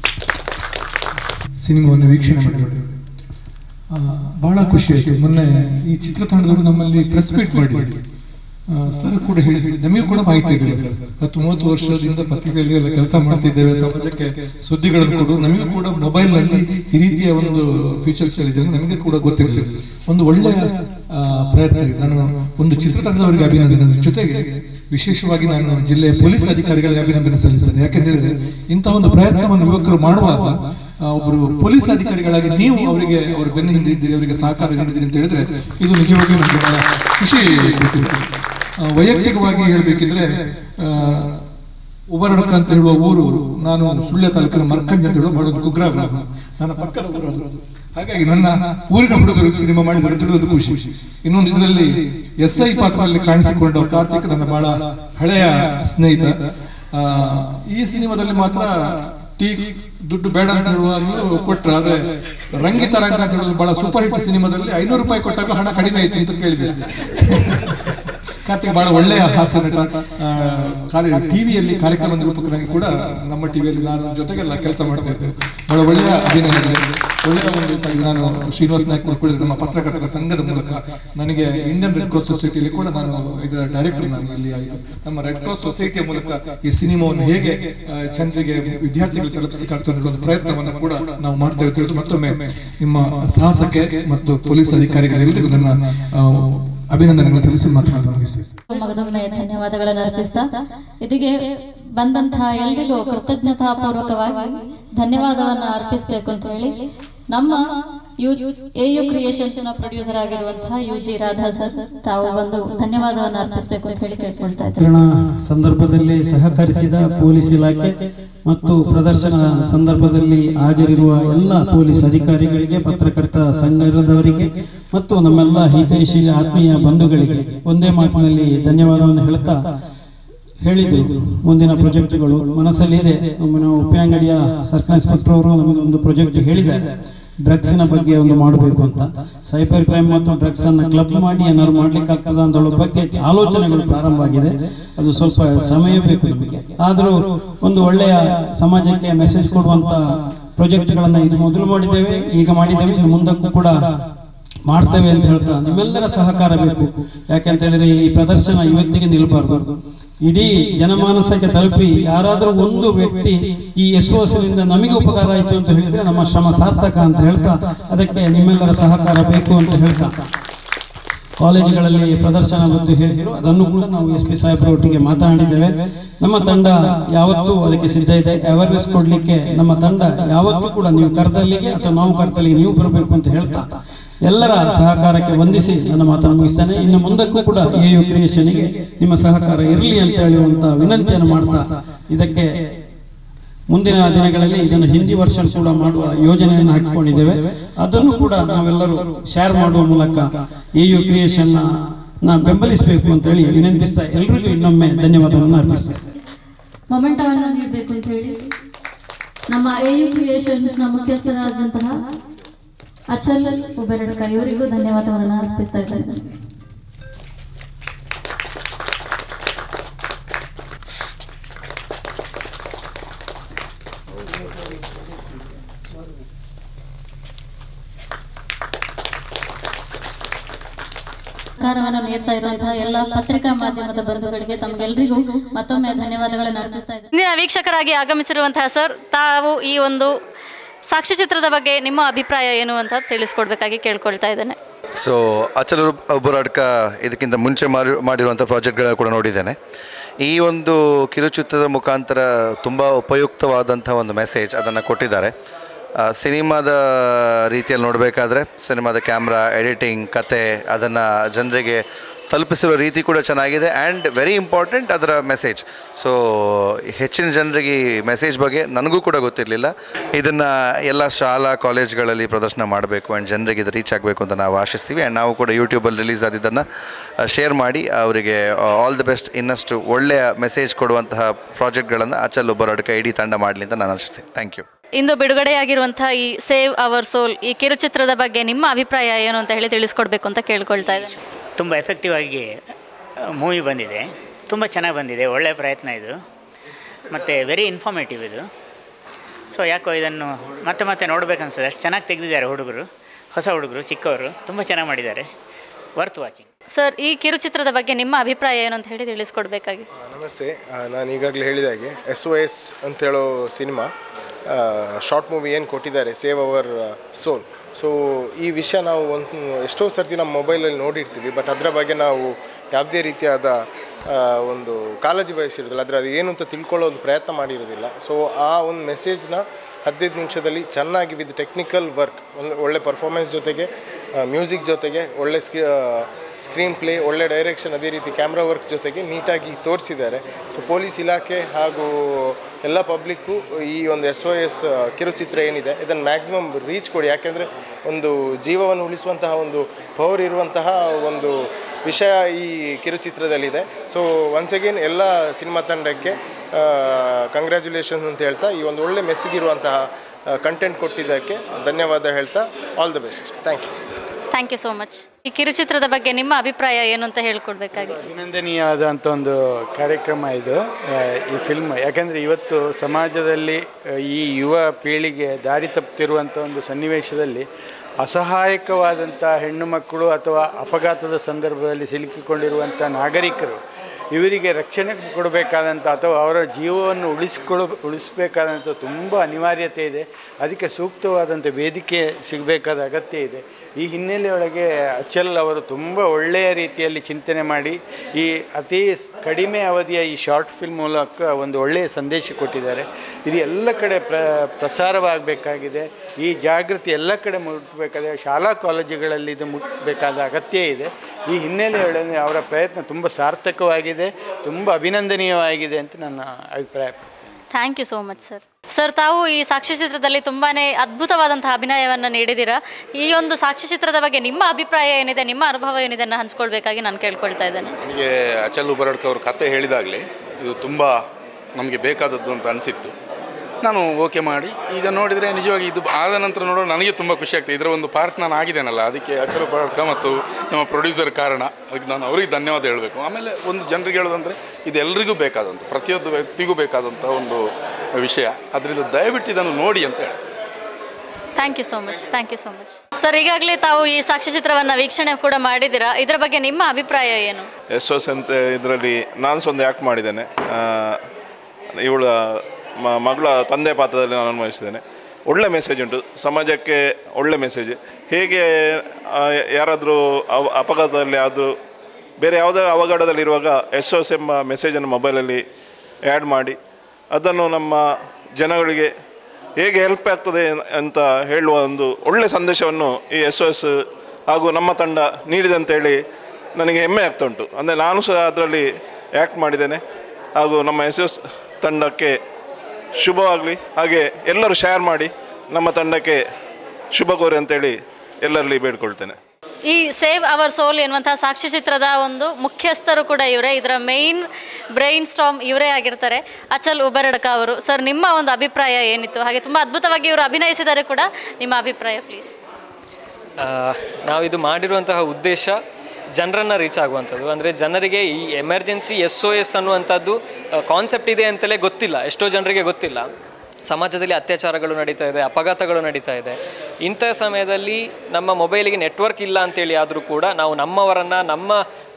ಸಿನಿಮಾವನ್ನು ವೀಕ್ಷಣೆ ಮಾಡಿದ್ರು ಆ, ಬಹಳ ಖುಷಿ ಆಯಿತು ಮೊನ್ನೆ ಈ ಚಿತ್ರತಂಡದವರು ನಮ್ಮಲ್ಲಿ ಪ್ರೆಸ್ ಮೀಟ್ ಮಾಡಿದ್ರು ಸರ್ ಕೂಡ ಹೇಳಿದ್ರು ನಮಗೆ ಕೂಡ ಮಾಹಿತಿ ಇದೆ ಸರ್ ಹತ್ತು ಮೂವತ್ತು ವರ್ಷದಿಂದ ಪತ್ರಿಕೆಯಲ್ಲಿ ಎಲ್ಲ ಕೆಲಸ ಮಾಡ್ತಿದ್ದೇವೆ ಸಮಾಜಕ್ಕೆ ಸುದ್ದಿಗಳನ್ನು ಕೊಡು ನಮಗೆ ಕೂಡ ಮೊಬೈಲ್ ನಲ್ಲಿ ಈ ರೀತಿಯ ಒಂದು ಫೀಚರ್ಸ್ ಗಳಿದೆ ಅಂತ ನಮಗೆ ಕೂಡ ಗೊತ್ತಿರಲಿಲ್ಲ ಒಂದು ಒಳ್ಳೆಯ ಆ, ಪ್ರಯತ್ನ ಇದೆ ನಾನು ಒಂದು ಚಿತ್ರತಂಡದವರಿಗೆ ಅಭಿನಂದನೆ ಅದ್ರ ಜೊತೆಗೆ ವಿಶೇಷವಾಗಿ ನಾನು ಜಿಲ್ಲೆಯ ಪೊಲೀಸ್ ಅಧಿಕಾರಿಗಳಿಗೆ ಅಭಿನಂದನೆ ಸಲ್ಲಿಸ್ತೇನೆ ಯಾಕೆಂದ್ರೆ ಇಂತಹ ಒಂದು ಪ್ರಯತ್ನವನ್ನು ಯುವಕರು ಮಾಡುವಾಗ ಆ, ಒಬ್ಬರು ಪೊಲೀಸ್ ಅಧಿಕಾರಿಗಳಾಗಿ ನೀವು ಅವರಿಗೆ ಅವರ ಬೆನ್ನ ಹಿಂದೆ ಇದ್ದೀರಿ ಅವರಿಗೆ ಸಹಕಾರ ನೀಡಿದ್ದೀರಿ ಅಂತ ಹೇಳಿದ್ರೆ ಇದು ನಿಜವಾಗಿಯೂ ನನಗೆ ಬಹಳ ಖುಷಿ ಕೊಟ್ಟಿದೆ. ಆ, ವೈಯಕ್ತಿಕವಾಗಿ ಹೇಳ್ಬೇಕಿದ್ರೆ ಆ, ಉಬರಡ್ಕ ಅಂತ ಹೇಳುವ ಊರು ನಾನು ಸುಳ್ಯ ತಾಲೂಕಿನ ಮರ್ಕಂಜ್ ಅಂತ ಹೇಳುವ ಬಹಳ ಕುಗ್ರ ಗ್ರಾಮ ನನ್ನ ಪಕ್ಕದ ಊರು ಅದು. ಹಾಗಾಗಿ ನನ್ನ ಊರಿನ ಹುಡುಗರು ಸಿನಿಮಾ ಮಾಡಿದರೆ ತಿಳಿಯೋದು ಖುಷಿ ಇನ್ನೊಂದು ಇದರಲ್ಲಿ ಎಸ್ ಐ ಪಾತ್ರದಲ್ಲಿ ಕಾಣಿಸಿಕೊಂಡ ಕಾರ್ತಿಕ್ ನನ್ನ ಬಹಳ ಹಳೆಯ ಸ್ನೇಹಿತ ಆ, ಈ ಸಿನಿಮಾದಲ್ಲಿ ಮಾತ್ರ ಟೀ ದುಡ್ಡು ಬೇಡ ಅಂತ ಹೇಳುವಾಗಲೂ ಕೊಟ್ರು ಆದ್ರೆ ರಂಗಿತ ರಂಗ ಅಂತ ಹೇಳುವ ಬಹಳ ಸೂಪರ್ ಹಿಟ್ ಸಿನಿಮಾದಲ್ಲಿ ಐನೂರು ರೂಪಾಯಿ ಕೊಟ್ಟಾಗ ಹಣ ಕಡಿಮೆ ಆಯ್ತು ಅಂತ ಕೇಳಿದೆ ಕಾರ್ತಿಕ್ ಬಹಳ ಒಳ್ಳೆಯ ಹಾಸ್ಯ ನಟ ಟಿವಿಯಲ್ಲಿ ಕಾರ್ಯಕ್ರಮ ನಿರೂಪಕರಾಗಿ ಕೂಡ ನಮ್ಮ ಟಿವಿಯಲ್ಲಿ ನಾನು ಜೊತೆಗೆಲ್ಲ ಕೆಲಸ ಮಾಡ್ತಾ ಇದ್ದೆ ಬಹಳ ಒಳ್ಳೆಯ ಅಭಿನಯ ಇದೆ. ಒಳ್ಳೆಯ ಒಂದು ಇದಾಗಿ ನಾನು ಶ್ರೀನಿವಾಸ್ ನಾಯ್ಕ್ ಕೂಡ ನಮ್ಮ ಪತ್ರಕರ್ತರ ಸಂಘದ ಮೂಲಕ ನನಗೆ ಇಂಡಿಯನ್ ರೆಡ್ ಕ್ರಾಸ್ ಸೊಸೈಟಿಯಲ್ಲಿ ಕೂಡ ನಾನು ಇದರ ಡೈರೆಕ್ಟರ್ ನಾನು ಇಲ್ಲಿ ಆಗಿ ನಮ್ಮ ರೆಡ್ ಕ್ರಾಸ್ ಸೊಸೈಟಿಯ ಮೂಲಕ ಈ ಸಿನಿಮಾವನ್ನು ಹೇಗೆ ಆ, ಜನರಿಗೆ ವಿದ್ಯಾರ್ಥಿಗಳು ತಲುಪಿಸಲಿಕ್ಕೆ ಆಗ್ತದೆ ಅನ್ನೋ ಒಂದು ಪ್ರಯತ್ನವನ್ನು ಕೂಡ ನಾವು ಮಾಡ್ತೇವೆ ಅಂತ ಹೇಳಿದ್ರು ಮತ್ತೊಮ್ಮೆ ನಿಮ್ಮ ಸಾಹಸಕ್ಕೆ ಮತ್ತು ಪೊಲೀಸ್ ಅಧಿಕಾರಿಗಳಿಗೂ ನನ್ನ ಆ, ಅಭಿನಂದನೆಗಳನ್ನು ತಿಳಿಸಿ ಮಾತನಾಡಲು ಮುಗಿಸ್ತೇನೆ ಮಗದೊಮ್ಮೆ ಧನ್ಯವಾದಗಳನ್ನು ಅರ್ಪಿಸ್ತಾ ಇದಕ್ಕೆ ಬಂದಂತಹ ಎಲ್ರಿಗೂ ಕೃತಜ್ಞತಾ ಪೂರ್ವಕವಾಗಿ ಧನ್ಯವಾದವನ್ನ ಅರ್ಪಿಸಬೇಕು ಅಂತ ಹೇಳಿ ನಮ್ಮ ಯು ಎ ಯು ಕ್ರಿಯೇಷನ್ಸ್ ನ ಪ್ರೊಡ್ಯೂಸರ್ ಆಗಿರುವಂತಹ ಯು ಜಿ ರಾಧಾ ಸರ್ ತಾವು ಒಂದು ಧನ್ಯವಾದವನ್ನ ಅರ್ಪಿಸಬೇಕು ಅಂತ ಹೇಳಿ ಕೇಳ್ಕೊಳ್ತಾ ಇದ್ದಾರೆ ಚಿತ್ರಣ ಸಂದರ್ಭದಲ್ಲಿ ಸಹಕರಿಸಿದ ಪೊಲೀಸ್ ಇಲಾಖೆ ಮತ್ತು ಪ್ರದರ್ಶನ ಸಂದರ್ಭದಲ್ಲಿ ಹಾಜರಿರುವ ಎಲ್ಲ ಪೊಲೀಸ್ ಅಧಿಕಾರಿಗಳಿಗೆ ಪತ್ರಕರ್ತ ಸಂಘದವರಿಗೆ ಮತ್ತು ನಮ್ಮೆಲ್ಲ ಹಿತೈಷಿ ಆತ್ಮೀಯ ಬಂಧುಗಳಿಗೆ ಒಂದೇ ಮಾತಿನಲ್ಲಿ ಧನ್ಯವಾದವನ್ನು ಹೇಳ್ತಾ ಹೇಳಿದ್ರು ಮುಂದಿನ ಪ್ರಾಜೆಕ್ಟ್ಗಳು ಮನಸ್ಸಲ್ಲಿದೆ ಒಮ್ಮೆ ನಾವು ಉಪ್ಪಿನಂಗಡಿಯ ಸರ್ಕಲ್ ಇನ್ಸ್ಪೆಕ್ಟರ್ ಅವರು ನಮಗೆ ಒಂದು ಪ್ರಾಜೆಕ್ಟ್ ಹೇಳಿದ್ದಾರೆ ಡ್ರಗ್ಸಿನ ಬಗ್ಗೆ ಒಂದು ಮಾಡಬೇಕು ಅಂತ ಸೈಬರ್ ಕ್ರೈಮ್ ಮತ್ತು ಡ್ರಗ್ಸ್ ಅನ್ನ ಕ್ಲಬ್ ಮಾಡಿ ಏನಾದ್ರು ಮಾಡ್ಲಿಕ್ಕೆ ಆಗ್ತದ ಅಂತ ಹೇಳೋ ಬಗ್ಗೆ ಆಲೋಚನೆಗಳು ಪ್ರಾರಂಭ ಆಗಿದೆ ಅದು ಸ್ವಲ್ಪ ಸಮಯ ಬೇಕು ನಮಗೆ ಆದರೂ ಒಂದು ಒಳ್ಳೆಯ ಸಮಾಜಕ್ಕೆ ಮೆಸೇಜ್ ಕೊಡುವಂತ ಪ್ರಾಜೆಕ್ಟ್ಗಳನ್ನ ಇದು ಮೊದಲು ಮಾಡಿದ್ದೇವೆ ಈಗ ಮಾಡಿದ್ದೇವೆ ಇನ್ನು ಮುಂದಕ್ಕೂ ಕೂಡ ಮಾಡ್ತೇವೆ ಅಂತ ಹೇಳ್ತಾ ನಿಮ್ಮೆಲ್ಲರ ಸಹಕಾರ ಬೇಕು ಯಾಕೆಂತ ಹೇಳಿದ್ರೆ ಈ ಪ್ರದರ್ಶನ ಇವತ್ತಿಗೆ ನಿಲ್ಬಾರ್ದು ಇಡೀ ಜನಮಾನಸಕ್ಕೆ ತಲುಪಿ ಯಾರಾದರೂ ಒಂದು ವ್ಯಕ್ತಿ ಈ ಎಸ್ ನಿಂದ ನಮಗೆ ಉಪಕಾರ ಆಯಿತು ಅಂತ ಹೇಳಿದ್ರೆ ನಮ್ಮ ಶ್ರಮ ಸಾರ್ಥಕ ಅಂತ ಹೇಳ್ತಾ ಅದಕ್ಕೆ ನಿಮ್ಮೆಲ್ಲರ ಸಹಕಾರ ಬೇಕು ಅಂತ ಹೇಳ್ತಾ ಕಾಲೇಜುಗಳಲ್ಲಿ ಪ್ರದರ್ಶನ ಬಂದು ಹೇಳಿದ್ರು ಅದನ್ನು ಕೂಡ ನಾವು ಎಸ್ ಪಿ ಸಾಹೇಬ್ರ ಒಟ್ಟಿಗೆ ಮಾತನಾಡಿದ್ದೇವೆ ನಮ್ಮ ತಂಡ ಯಾವತ್ತೂ ಅದಕ್ಕೆ ಸಿದ್ಧ ಇದೆ ಅವೇರ್ನೆಸ್ ಕೊಡ್ಲಿಕ್ಕೆ ನಮ್ಮ ತಂಡ ಯಾವತ್ತೂ ಕೂಡ ನೀವು ಕರ್ತಲ್ಲಿಗೆ ಅಥವಾ ನಾವು ಕರ್ತಲ್ಲಿಗೆ ನೀವು ಬರಬೇಕು ಅಂತ ಹೇಳ್ತಾ ಎಲ್ಲರ ಸಹಕಾರಕ್ಕೆ ವಂದಿಸಿ ನನ್ನ ಮಾತನ್ನು ಮುಗಿಸ್ತೇನೆ ಇನ್ನು ಮುಂದಕ್ಕೂ ಕೂಡ ಎ ಯು ಕ್ರಿಯೇಷನ್ಗೆ ನಿಮ್ಮ ಸಹಕಾರ ಇರಲಿ ಅಂತ ಹೇಳುವಂತ ವಿನಂತಿಯನ್ನು ಮಾಡ್ತಾ ಇದಕ್ಕೆ ಮುಂದಿನ ದಿನಗಳಲ್ಲಿ ಇದನ್ನು ಹಿಂದಿ ವರ್ಷನ್ ಕೂಡ ಮಾಡುವ ಯೋಜನೆಯನ್ನು ಹಾಕಿಕೊಂಡಿದ್ದೇವೆ ಅದನ್ನು ಕೂಡ ನಾವೆಲ್ಲರೂ ಶೇರ್ ಮಾಡುವ ಮೂಲಕ ಎ ಯು ಕ್ರಿಯೇಷನ್ ನ ಬೆಂಬಲಿಸಬೇಕು ಅಂತ ಹೇಳಿ ವಿನಂತಿಸ್ತಾ ಎಲ್ರಿಗೂ ಇನ್ನೊಮ್ಮೆ ಧನ್ಯವಾದವನ್ನು ಅರ್ಪಿಸ್ತೇನೆ ಮೊಮೆಂಟವನ್ನು ನೀಡಬೇಕು ಅಂತ ಹೇಳಿ ನಮ್ಮ ಎ ಯು ಕ್ರಿಯೇಷನ್ಸ್ ನ ಮುಖ್ಯಸ್ಥರಾದಂತಹ ಅಚಲ್ ಉಬೆರಡ್ಕ ಇವರಿಗೂ ಧನ್ಯವಾದವನ್ನು ಅರ್ಪಿಸ್ತಾ ಇದ್ದಾರೆ ಸಹಕಾರವನ್ನು ನೀಡ್ತಾ ಇರುವಂತಹ ಎಲ್ಲ ಪತ್ರಿಕಾ ಮಾಧ್ಯಮದ ಬಂಧುಗಳಿಗೆ ತಮಗೆಲ್ಲರಿಗೂ ಮತ್ತೊಮ್ಮೆ ಧನ್ಯವಾದಗಳನ್ನು ಅರ್ಪಿಸ್ತಾ ಇದ್ದಾರೆ ಇಂದಿನ ವೀಕ್ಷಕರಾಗಿ ಆಗಮಿಸಿರುವಂತಹ ಸರ್ ತಾವು ಈ ಒಂದು ಸಾಕ್ಷ್ಯಚಿತ್ರದ ಬಗ್ಗೆ ನಿಮ್ಮ ಅಭಿಪ್ರಾಯ ಏನು ಅಂತ ತಿಳಿಸ್ಕೊಡ್ಬೇಕಾಗಿ ಕೇಳ್ಕೊಳ್ತಾ ಇದ್ದೇನೆ ಸೊ ಅಚಲ ಒಬ್ಬರಾಡ್ಕ ಇದಕ್ಕಿಂತ ಮುಂಚೆ ಮಾಡಿ ಮಾಡಿರುವಂಥ ಪ್ರಾಜೆಕ್ಟ್ಗಳ ಕೂಡ ನೋಡಿದ್ದೇನೆ ಈ ಒಂದು ಕಿರುಚಿತ್ರದ ಮುಖಾಂತರ ತುಂಬ ಉಪಯುಕ್ತವಾದಂಥ ಒಂದು ಮೆಸೇಜ್ ಅದನ್ನು ಕೊಟ್ಟಿದ್ದಾರೆ ಆ, ಸಿನಿಮಾದ ರೀತಿಯಲ್ಲಿ ನೋಡಬೇಕಾದ್ರೆ ಸಿನಿಮಾದ ಕ್ಯಾಮ್ರಾ ಎಡಿಟಿಂಗ್ ಕತೆ ಅದನ್ನು ಜನರಿಗೆ ತಲುಪಿಸಿರುವ ರೀತಿ ಕೂಡ ಚೆನ್ನಾಗಿದೆ ಆ್ಯಂಡ್ ವೆರಿ ಇಂಪಾರ್ಟೆಂಟ್ ಅದರ ಮೆಸೇಜ್ ಸೊ ಹೆಚ್ಚಿನ ಜನರಿಗೆ ಈ ಮೆಸೇಜ್ ಬಗ್ಗೆ ನನಗೂ ಕೂಡ ಗೊತ್ತಿರಲಿಲ್ಲ ಇದನ್ನು ಎಲ್ಲ ಶಾಲಾ ಕಾಲೇಜ್ಗಳಲ್ಲಿ ಪ್ರದರ್ಶನ ಮಾಡಬೇಕು ಆ್ಯಂಡ್ ಜನರಿಗೆ ಇದು ರೀಚ್ ಆಗಬೇಕು ಅಂತ ನಾವು ಆಶಿಸ್ತೀವಿ ಆ್ಯಂಡ್ ನಾವು ಕೂಡ ಯೂಟ್ಯೂಬಲ್ಲಿ ರಿಲೀಸ್ ಆದಿದ್ದನ್ನು ಶೇರ್ ಮಾಡಿ ಅವರಿಗೆ ಆಲ್ ದಿ ಬೆಸ್ಟ್ ಇನ್ನಷ್ಟು ಒಳ್ಳೆಯ ಮೆಸೇಜ್ ಕೊಡುವಂತಹ ಪ್ರಾಜೆಕ್ಟ್ಗಳನ್ನು ಅಚಲ್ ಒಬ್ಬರಡ್ಕ ಇಡೀ ತಂಡ ಮಾಡಲಿ ಅಂತ ನಾನು ಆಶಿಸ್ತೀನಿ ಥ್ಯಾಂಕ್ ಯು ಇಂದು ಬಿಡುಗಡೆಯಾಗಿರುವಂತಹ ಈ ಸೇವ್ ಅವರ್ ಸೋಲ್ ಈ ಕಿರುಚಿತ್ರದ ಬಗ್ಗೆ ನಿಮ್ಮ ಅಭಿಪ್ರಾಯ ಏನು ಅಂತ ಹೇಳಿ ತಿಳಿಸ್ಕೊಡ್ಬೇಕು ಅಂತ ಕೇಳ್ಕೊಳ್ತಾ ಇದ್ದೇನೆ ತುಂಬ ಎಫೆಕ್ಟಿವ್ ಆಗಿ ಮೂವಿ ಬಂದಿದೆ ತುಂಬ ಚೆನ್ನಾಗಿ ಬಂದಿದೆ ಒಳ್ಳೆಯ ಪ್ರಯತ್ನ ಇದು ಮತ್ತು ವೆರಿ ಇನ್ಫಾರ್ಮೇಟಿವ್ ಇದು ಸೊ ಯಾಕೋ ಇದನ್ನು ಮತ್ತೆ ಮತ್ತೆ ನೋಡ್ಬೇಕನ್ಸ್ತದೆ ಅಷ್ಟು ಚೆನ್ನಾಗಿ ತೆಗೆದಿದ್ದಾರೆ ಹುಡುಗರು ಹೊಸ ಹುಡುಗರು ಚಿಕ್ಕವರು ತುಂಬ ಚೆನ್ನಾಗಿ ಮಾಡಿದ್ದಾರೆ ವರ್ತ್ ವಾಚಿಂಗ್ ಸರ್ ಈ ಕಿರುಚಿತ್ರದ ಬಗ್ಗೆ ನಿಮ್ಮ ಅಭಿಪ್ರಾಯ ಏನು ಅಂತ ಹೇಳಿ ತಿಳಿಸ್ಕೊಡ್ಬೇಕಾಗಿ ನಮಸ್ತೆ ಆ, ನಾನು ಈಗಾಗಲೇ ಹೇಳಿದ ಹಾಗೆ ಎಸ್ ಒ ಎಸ್ ಅಂತೇಳೋ ಸಿನಿಮಾ ಶಾರ್ಟ್ ಮೂವಿ ಏನು ಕೊಟ್ಟಿದ್ದಾರೆ ಸೇವ್ ಅವರ್ ಸೋಲ್ ಸೊ ಈ ವಿಷಯ ನಾವು ಒಂದು ಎಷ್ಟೋ ಸರ್ತಿ ನಮ್ಮ ಮೊಬೈಲಲ್ಲಿ ನೋಡಿರ್ತೀವಿ ಬಟ್ ಅದರ ಬಗ್ಗೆ ನಾವು ಯಾವುದೇ ರೀತಿಯಾದ ಆ, ಒಂದು ಕಾಳಜಿ ವಹಿಸಿರೋದಿಲ್ಲ ಆದರೆ ಅದು ಏನು ಅಂತ ತಿಳ್ಕೊಳ್ಳೋ ಒಂದು ಪ್ರಯತ್ನ ಮಾಡಿರೋದಿಲ್ಲ ಸೊ ಆ ಒಂದು ಮೆಸೇಜ್ನ ಹದಿನೈದು ನಿಮಿಷದಲ್ಲಿ ಚೆನ್ನಾಗಿ ವಿತ್ ಟೆಕ್ನಿಕಲ್ ವರ್ಕ್ ಒಂದು ಒಳ್ಳೆ ಪರ್ಫಾರ್ಮೆನ್ಸ್ ಜೊತೆಗೆ ಮ್ಯೂಸಿಕ್ ಜೊತೆಗೆ ಒಳ್ಳೆ ಸ್ಕಿ ಸ್ಕ್ರೀನ್ ಪ್ಲೇ ಒಳ್ಳೆ ಡೈರೆಕ್ಷನ್ ಅದೇ ರೀತಿ ಕ್ಯಾಮ್ರಾ ವರ್ಕ್ ಜೊತೆಗೆ ನೀಟಾಗಿ ತೋರಿಸಿದ್ದಾರೆ ಸೊ ಪೊಲೀಸ್ ಇಲಾಖೆ ಹಾಗೂ ಎಲ್ಲ ಪಬ್ಲಿಕ್ಕು ಈ ಒಂದು ಎಸ್ ಒ ಎಸ್ ಕಿರುಚಿತ್ರ ಏನಿದೆ ಇದನ್ನು ಮ್ಯಾಕ್ಸಿಮಮ್ ರೀಚ್ ಕೊಡಿ ಯಾಕೆಂದರೆ ಒಂದು ಜೀವವನ್ನು ಉಳಿಸುವಂತಹ ಒಂದು ಪವರ್ ಇರುವಂತಹ ಒಂದು ವಿಷಯ ಈ ಕಿರುಚಿತ್ರದಲ್ಲಿದೆ ಸೊ ಒನ್ಸ್ ಅಗೇನ್ ಎಲ್ಲ ಸಿನಿಮಾ ತಂಡಕ್ಕೆ ಕಂಗ್ರ್ಯಾಚುಲೇಷನ್ಸ್ ಅಂತ ಹೇಳ್ತಾ ಈ ಒಂದು ಒಳ್ಳೆ ಮೆಸೇಜ್ ಇರುವಂತಹ ಕಂಟೆಂಟ್ ಕೊಟ್ಟಿದ್ದಕ್ಕೆ ಧನ್ಯವಾದ ಹೇಳ್ತಾ all the best thank you thank you so much ಈ ಕಿರುಚಿತ್ರದ ಬಗ್ಗೆ ನಿಮ್ಮ ಅಭಿಪ್ರಾಯ ಏನು ಅಂತ ಹೇಳ್ಕೊಡ್ಬೇಕಾಗಿ ಅಭಿನಂದನೀಯವಾದಂಥ ಒಂದು ಕಾರ್ಯಕ್ರಮ ಇದು ಆ, ಈ ಫಿಲ್ಮ್ ಯಾಕಂದರೆ ಇವತ್ತು ಸಮಾಜದಲ್ಲಿ ಆ, ಈ ಯುವ ಪೀಳಿಗೆ ದಾರಿ ತಪ್ಪುತ್ತಿರುವಂಥ ಒಂದು ಸನ್ನಿವೇಶದಲ್ಲಿ ಅಸಹಾಯಕವಾದಂಥ ಹೆಣ್ಣು ಮಕ್ಕಳು ಅಥವಾ ಅಪಘಾತದ ಸಂದರ್ಭದಲ್ಲಿ ಸಿಲುಕಿಕೊಂಡಿರುವಂಥ ನಾಗರಿಕರು ಇವರಿಗೆ ರಕ್ಷಣೆ ಕೊಡಬೇಕಾದಂಥ ಅಥವಾ ಅವರ ಜೀವವನ್ನು ಉಳಿಸ್ಕೊಳ್ಳ ಉಳಿಸಬೇಕಾದಂಥ ತುಂಬ ಅನಿವಾರ್ಯತೆ ಇದೆ ಅದಕ್ಕೆ ಸೂಕ್ತವಾದಂಥ ವೇದಿಕೆ ಸಿಗಬೇಕಾದ ಅಗತ್ಯ ಇದೆ ಈ ಹಿನ್ನೆಲೆಯೊಳಗೆ ಅಚಲ್ ಅವರು ತುಂಬ ಒಳ್ಳೆಯ ರೀತಿಯಲ್ಲಿ ಚಿಂತನೆ ಮಾಡಿ ಈ ಅತಿ ಸ್- ಕಡಿಮೆ ಅವಧಿಯ ಈ ಶಾರ್ಟ್ ಫಿಲ್ಮ್ ಮೂಲಕ ಒಂದು ಒಳ್ಳೆಯ ಸಂದೇಶ ಕೊಟ್ಟಿದ್ದಾರೆ ಇದು ಎಲ್ಲ ಕಡೆ ಪ್ರ ಪ್ರಸಾರವಾಗಬೇಕಾಗಿದೆ ಈ ಜಾಗೃತಿ ಎಲ್ಲ ಕಡೆ ಮುಟ್ಟಬೇಕಾದ್ರೆ ಶಾಲಾ ಕಾಲೇಜುಗಳಲ್ಲಿ ಇದು ಮುಟ್ಟಬೇಕಾದ ಅಗತ್ಯ ಇದೆ ಈ ಹಿನ್ನೆಲೆಯೊಳಗೆ ಅವರ ಪ್ರಯತ್ನ ತುಂಬ ಸಾರ್ಥಕವಾಗಿದೆ ತುಂಬ ಅಭಿನಂದನೀಯವಾಗಿದೆ ಅಂತ ನನ್ನ ಅಭಿಪ್ರಾಯ thank you so much sir sir ತಾವು ಈ ಸಾಕ್ಷ್ಯಚಿತ್ರದಲ್ಲಿ ತುಂಬಾ ಅದ್ಭುತವಾದಂತಹ ಅಭಿನಯವನ್ನು ನೀಡಿದ್ದೀರಾ ಈ ಒಂದು ಸಾಕ್ಷ್ಯಚಿತ್ರದ ಬಗ್ಗೆ ನಿಮ್ಮ ಅಭಿಪ್ರಾಯ ಏನಿದೆ ನಿಮ್ಮ ಅನುಭವ ಏನಿದೆ ಅನ್ನ ಹಂಚ್ಕೊಳ್ಬೇಕಾಗಿ ನಾನು ಕೇಳ್ಕೊಳ್ತಾ ಇದ್ದೇನೆ ನನಗೆ ಅಚಲ್ ಉಬರಡ್ಕ ಅವ್ರ ಕತೆ ಹೇಳಿದಾಗಲೇ ಇದು ತುಂಬ ನಮಗೆ ಬೇಕಾದದ್ದು ಅಂತ ಅನಿಸಿತ್ತು ನಾನು ಓಕೆ ಮಾಡಿ ಈಗ ನೋಡಿದರೆ ನಿಜವಾಗಿ ಇದು ಆದ ನಂತರ ನೋಡೋ ನನಗೆ ತುಂಬ ಖುಷಿ ಆಗ್ತದೆ ಇದರ ಒಂದು ಪಾರ್ಟ್ ನಾನು ಆಗಿದ್ದೇನಲ್ಲ ಅದಕ್ಕೆ ಅಚಲ್ ಉಬರಡ್ಕ ಮತ್ತು ನಮ್ಮ ಪ್ರೊಡ್ಯೂಸರ್ ಕಾರಣ ಅದಕ್ಕೆ ನಾನು ಅವರಿಗೆ ಧನ್ಯವಾದ ಹೇಳಬೇಕು ಆಮೇಲೆ ಒಂದು ಜನರಿಗೆ ಹೇಳೋದಂದರೆ ಇದು ಎಲ್ರಿಗೂ ಬೇಕಾದಂಥ ಪ್ರತಿಯೊಂದು ವ್ಯಕ್ತಿಗೂ ಬೇಕಾದಂಥ ಒಂದು ವಿಷಯ ಅದರಿಂದ ದಯವಿಟ್ಟು ಇದನ್ನು ನೋಡಿ ಅಂತ ಹೇಳ್ತೀನಿ thank you so much thank you so much sir ಈಗಾಗಲೇ ತಾವು ಈ ಸಾಕ್ಷ್ಯಚಿತ್ರವನ್ನು ವೀಕ್ಷಣೆ ಕೂಡ ಮಾಡಿದ್ದೀರಾ ಇದರ ಬಗ್ಗೆ ನಿಮ್ಮ ಅಭಿಪ್ರಾಯ ಏನು ಎಸ್ ಎಸ್ ಅಂತ ಇದರಲ್ಲಿ ನಾನು ಸಹ ಒಂದು ಆ್ಯಕ್ಟ್ ಮಾಡಿದ್ದೇನೆ ಇವಳ ಮಗಳ ತಂದೆ ಪಾತ್ರದಲ್ಲಿ ನಾನು ಅನ್ವಯಿಸಿದ್ದೇನೆ ಒಳ್ಳೆ ಮೆಸೇಜ್ ಉಂಟು ಸಮಾಜಕ್ಕೆ ಒಳ್ಳೆ ಮೆಸೇಜ್ ಹೇಗೆ ಆ, ಯಾರಾದರೂ ಅವ ಅಪಘಾತದಲ್ಲಿ ಆದರೂ ಬೇರೆ ಯಾವುದೇ ಅವಘಡದಲ್ಲಿರುವಾಗ ಎಸ್ ಎಸ್ ಎಂಬ ಮೆಸೇಜನ್ನು ಮೊಬೈಲಲ್ಲಿ ಆ್ಯಡ್ ಮಾಡಿ ಅದನ್ನು ನಮ್ಮ ಜನಗಳಿಗೆ ಹೇಗೆ ಹೆಲ್ಪ್ ಆಗ್ತದೆ ಅಂತ ಹೇಳುವ ಒಂದು ಒಳ್ಳೆ ಸಂದೇಶವನ್ನು ಈ ಎಸ್ ಎಸ್ ಹಾಗೂ ನಮ್ಮ ತಂಡ ನೀಡಿದೆ ಅಂತೇಳಿ ನನಗೆ ಹೆಮ್ಮೆ ಆಗ್ತಾ ಉಂಟು ಅಂದರೆ ನಾನು ಸಹ ಅದರಲ್ಲಿ ಆ್ಯಕ್ಟ್ ಮಾಡಿದ್ದೇನೆ ಹಾಗೂ ನಮ್ಮ ಎಸ್ ಎಸ್ ತಂಡಕ್ಕೆ ಶುಭವಾಗಲಿ ಹಾಗೆ ಎಲ್ಲರೂ ಶೇರ್ ಮಾಡಿ ನಮ್ಮ ತಂಡಕ್ಕೆ ಶುಭ ಕೋರಿ ಅಂತೇಳಿ ಎಲ್ಲರಲ್ಲಿ ಬೇಡ್ಕೊಳ್ತೇನೆ ಈ ಸೇವ್ ಅವರ್ ಸೋಲ್ ಎನ್ನುವಂತಹ ಸಾಕ್ಷ್ಯಚಿತ್ರದ ಒಂದು ಮುಖ್ಯಸ್ಥರು ಕೂಡ ಇವರೇ ಇದರ ಮೇಯ್ನ್ ಬ್ರೈನ್ ಸ್ಟಾಮ್ ಇವರೇ ಆಗಿರ್ತಾರೆ ಅಚಲ್ ಉಬರಡ್ಕ ಅವರು ಸರ್ ನಿಮ್ಮ ಒಂದು ಅಭಿಪ್ರಾಯ ಏನಿತ್ತು ಹಾಗೆ ತುಂಬ ಅದ್ಭುತವಾಗಿ ಇವರು ಅಭಿನಯಿಸಿದ್ದಾರೆ ಕೂಡ ನಿಮ್ಮ ಅಭಿಪ್ರಾಯ ಪ್ಲೀಸ್ ಆ, ನಾವಿದು ಮಾಡಿರುವಂತಹ ಉದ್ದೇಶ ಜನರನ್ನು ರೀಚ್ ಆಗುವಂಥದ್ದು ಅಂದರೆ ಜನರಿಗೆ ಈ ಎಮರ್ಜೆನ್ಸಿ ಎಸ್ ಒ ಎಸ್ ಅನ್ನುವಂಥದ್ದು ಕಾನ್ಸೆಪ್ಟ್ ಇದೆ ಅಂತಲೇ ಗೊತ್ತಿಲ್ಲ ಎಷ್ಟೋ ಜನರಿಗೆ ಗೊತ್ತಿಲ್ಲ ಸಮಾಜದಲ್ಲಿ ಅತ್ಯಾಚಾರಗಳು ನಡೀತಾ ಇದೆ ಅಪಘಾತಗಳು ನಡೀತಾ ಇದೆ ಇಂಥ ಸಮಯದಲ್ಲಿ ನಮ್ಮ ಮೊಬೈಲಿಗೆ ನೆಟ್ವರ್ಕ್ ಇಲ್ಲ ಅಂತೇಳಿ ಆದರೂ ಕೂಡ ನಾವು ನಮ್ಮವರನ್ನು ನಮ್ಮ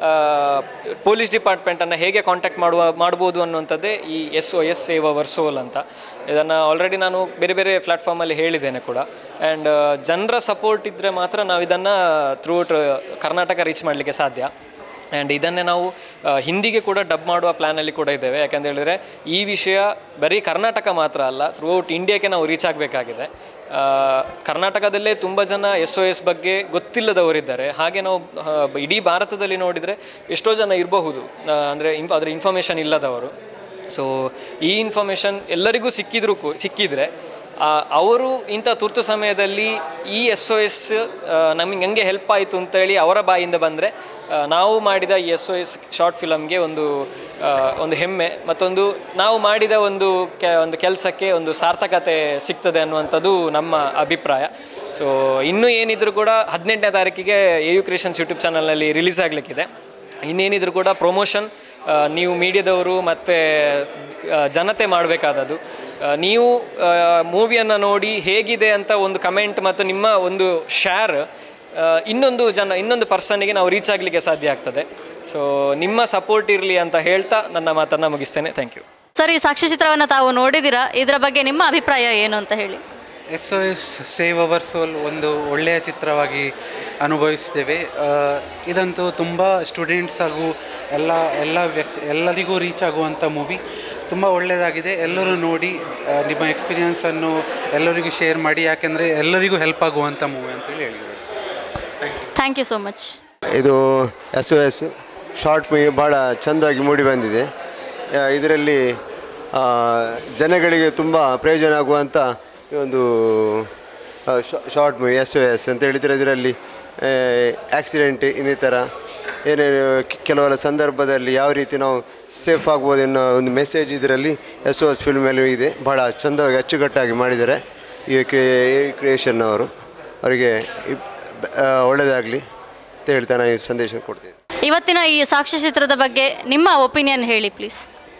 ಪೊಲೀಸ್ ಡಿಪಾರ್ಟ್ಮೆಂಟನ್ನು ಹೇಗೆ ಕಾಂಟ್ಯಾಕ್ಟ್ ಮಾಡುವ ಮಾಡ್ಬೋದು ಅನ್ನುವಂಥದ್ದೇ ಈ S O S save our soul ಅಂತ ಇದನ್ನು ಆಲ್ರೆಡಿ ನಾನು ಬೇರೆ ಬೇರೆ ಪ್ಲ್ಯಾಟ್ಫಾರ್ಮಲ್ಲಿ ಹೇಳಿದ್ದೇನೆ ಕೂಡ ಆ್ಯಂಡ್ ಜನರ ಸಪೋರ್ಟ್ ಇದ್ದರೆ ಮಾತ್ರ ನಾವು ಇದನ್ನು ಥ್ರೂಟ್ ಕರ್ನಾಟಕ ರೀಚ್ ಮಾಡಲಿಕ್ಕೆ ಸಾಧ್ಯ ಆ್ಯಂಡ್ ಇದನ್ನೇ ನಾವು ಆ, ಹಿಂದಿಗೆ ಕೂಡ ಡಬ್ ಮಾಡುವ ಪ್ಲ್ಯಾನಲ್ಲಿ ಕೂಡ ಇದ್ದೇವೆ ಯಾಕಂತ ಹೇಳಿದರೆ ಈ ವಿಷಯ ಬರೀ ಕರ್ನಾಟಕ ಮಾತ್ರ ಅಲ್ಲ ಥ್ರೂಔಟ್ ಇಂಡಿಯಾಕ್ಕೆ ನಾವು ರೀಚ್ ಆಗಬೇಕಾಗಿದೆ ಕರ್ನಾಟಕದಲ್ಲೇ ತುಂಬ ಜನ ಎಸ್ ಒ ಎಸ್ ಬಗ್ಗೆ ಗೊತ್ತಿಲ್ಲದವರಿದ್ದಾರೆ ಹಾಗೆ ನಾವು ಆ, ಇಡೀ ಭಾರತದಲ್ಲಿ ನೋಡಿದರೆ ಎಷ್ಟೋ ಜನ ಇರಬಹುದು ಅಂದರೆ ಇನ್ ಅದರ ಇನ್ಫಾರ್ಮೇಷನ್ ಇಲ್ಲದವರು ಸೊ ಈ ಇನ್ಫಾರ್ಮೇಷನ್ ಎಲ್ಲರಿಗೂ ಸಿಕ್ಕಿದ್ರು ಕೂ ಸಿಕ್ಕಿದರೆ ಆ, ಅವರು ಇಂಥ ತುರ್ತು ಸಮಯದಲ್ಲಿ ಈ ಎಸ್ ಒ ಎಸ್ ನಮಗೆ ಹಂಗೆ ಹೆಲ್ಪ್ ಆಯಿತು ಅಂತೇಳಿ ಅವರ ಬಾಯಿಂದ ಬಂದರೆ ನಾವು ಮಾಡಿದ ಈ ಎಸ್ ಒ ಎಸ್ ಶಾರ್ಟ್ ಫಿಲಮ್ಗೆ ಒಂದು ಆ, ಒಂದು ಹೆಮ್ಮೆ ಮತ್ತೊಂದು ನಾವು ಮಾಡಿದ ಒಂದು ಕೆ ಒಂದು ಕೆಲಸಕ್ಕೆ ಒಂದು ಸಾರ್ಥಕತೆ ಸಿಗ್ತದೆ ಅನ್ನುವಂಥದ್ದು ನಮ್ಮ ಅಭಿಪ್ರಾಯ ಸೊ ಇನ್ನೂ ಏನಿದ್ರು ಕೂಡ ಹದಿನೆಂಟನೇ ತಾರೀಕಿಗೆ ಎ ಯು ಕ್ರಿಯೇಷನ್ಸ್ ಯೂಟ್ಯೂಬ್ ಚಾನಲ್ನಲ್ಲಿ ರಿಲೀಸ್ ಆಗಲಿಕ್ಕಿದೆ ಇನ್ನೇನಿದ್ರು ಕೂಡ ಪ್ರಮೋಷನ್ ನೀವು ಮೀಡಿಯಾದವರು ಮತ್ತು ಜನತೆ ಮಾಡಬೇಕಾದದ್ದು ನೀವು ಮೂವಿಯನ್ನು ನೋಡಿ ಹೇಗಿದೆ ಅಂತ ಒಂದು ಕಮೆಂಟ್ ಮತ್ತು ನಿಮ್ಮ ಒಂದು ಶೇರ್ ಇನ್ನೊಂದು ಜನ ಇನ್ನೊಂದು ಪರ್ಸನ್ನಿಗೆ ನಾವು ರೀಚ್ ಆಗಲಿಕ್ಕೆ ಸಾಧ್ಯ ಆಗ್ತದೆ ಸೊ ನಿಮ್ಮ ಸಪೋರ್ಟ್ ಇರಲಿ ಅಂತ ಹೇಳ್ತಾ ನನ್ನ ಮಾತನ್ನು ಮುಗಿಸ್ತೇನೆ ಥ್ಯಾಂಕ್ ಯು ಸರ್ ಈ ಸಾಕ್ಷ್ಯಚಿತ್ರವನ್ನು ತಾವು ನೋಡಿದ್ದೀರಾ ಇದರ ಬಗ್ಗೆ ನಿಮ್ಮ ಅಭಿಪ್ರಾಯ ಏನು ಅಂತ ಹೇಳಿ S O S save our soul ಒಂದು ಒಳ್ಳೆಯ ಚಿತ್ರವಾಗಿ ಅನುಭವಿಸಿದ್ದೇವೆ ಆ, ಇದಂತೂ ತುಂಬ ಸ್ಟೂಡೆಂಟ್ಸ್ ಹಾಗೂ ಎಲ್ಲ ಎಲ್ಲ ವ್ಯಕ್ತಿ ಎಲ್ಲರಿಗೂ ರೀಚ್ ಆಗುವಂಥ ಮೂವಿ ತುಂಬ ಒಳ್ಳೆಯದಾಗಿದೆ ಎಲ್ಲರೂ ನೋಡಿ ಆ, ನಿಮ್ಮ ಎಕ್ಸ್ಪೀರಿಯನ್ಸನ್ನು ಎಲ್ಲರಿಗೂ ಶೇರ್ ಮಾಡಿ ಯಾಕೆಂದರೆ ಎಲ್ಲರಿಗೂ ಹೆಲ್ಪ್ ಆಗುವಂಥ ಮೂವಿ ಅಂತೇಳಿ ಹೇಳಿದ್ದಾರೆ ಥ್ಯಾಂಕ್ ಯು ಸೋ ಮಚ್ ಇದು S O S short movie ಭಾಳ ಚೆಂದಾಗಿ ಮೂಡಿ ಬಂದಿದೆ ಇದರಲ್ಲಿ ಜನಗಳಿಗೆ ತುಂಬ ಪ್ರಯೋಜನ ಆಗುವಂಥ ಈ ಒಂದು short movie S O S ಅಂತ ಹೇಳಿದರೆ ಇದರಲ್ಲಿ ಆಕ್ಸಿಡೆಂಟ್ ಇನ್ನಿತರ ಏನೇನು ಕೆ- ಕೆಲವರ ಸಂದರ್ಭದಲ್ಲಿ ಯಾವ ರೀತಿ ನಾವು ಸೇಫ್ ಆಗ್ಬೋದು ಅನ್ನೋ ಒಂದು ಮೆಸೇಜ್ ಇದರಲ್ಲಿ ಎಸ್ ಒ ಎಸ್ ಫಿಲ್ಮಲ್ಲಿ ಇದೆ ಭಾಳ ಚೆಂದವಾಗಿ ಅಚ್ಚುಕಟ್ಟಾಗಿ ಮಾಡಿದ್ದಾರೆ ಈ ಕ್ರಿಯೇಷನ್ ಅವರು ಅವರಿಗೆ ಒಳ್ಳೆಯದಾಗಲಿ ಅಂತ ಹೇಳ್ತಾ ನಾನು ಈ ಸಂದೇಶ ಕೊಡ್ತೀನಿ ಇವತ್ತಿನ ಈ ಸಾಕ್ಷ್ಯಚಿತ್ರದ ಬಗ್ಗೆ ನಿಮ್ಮ ಒಪಿನಿಯನ್ ಹೇಳಿ please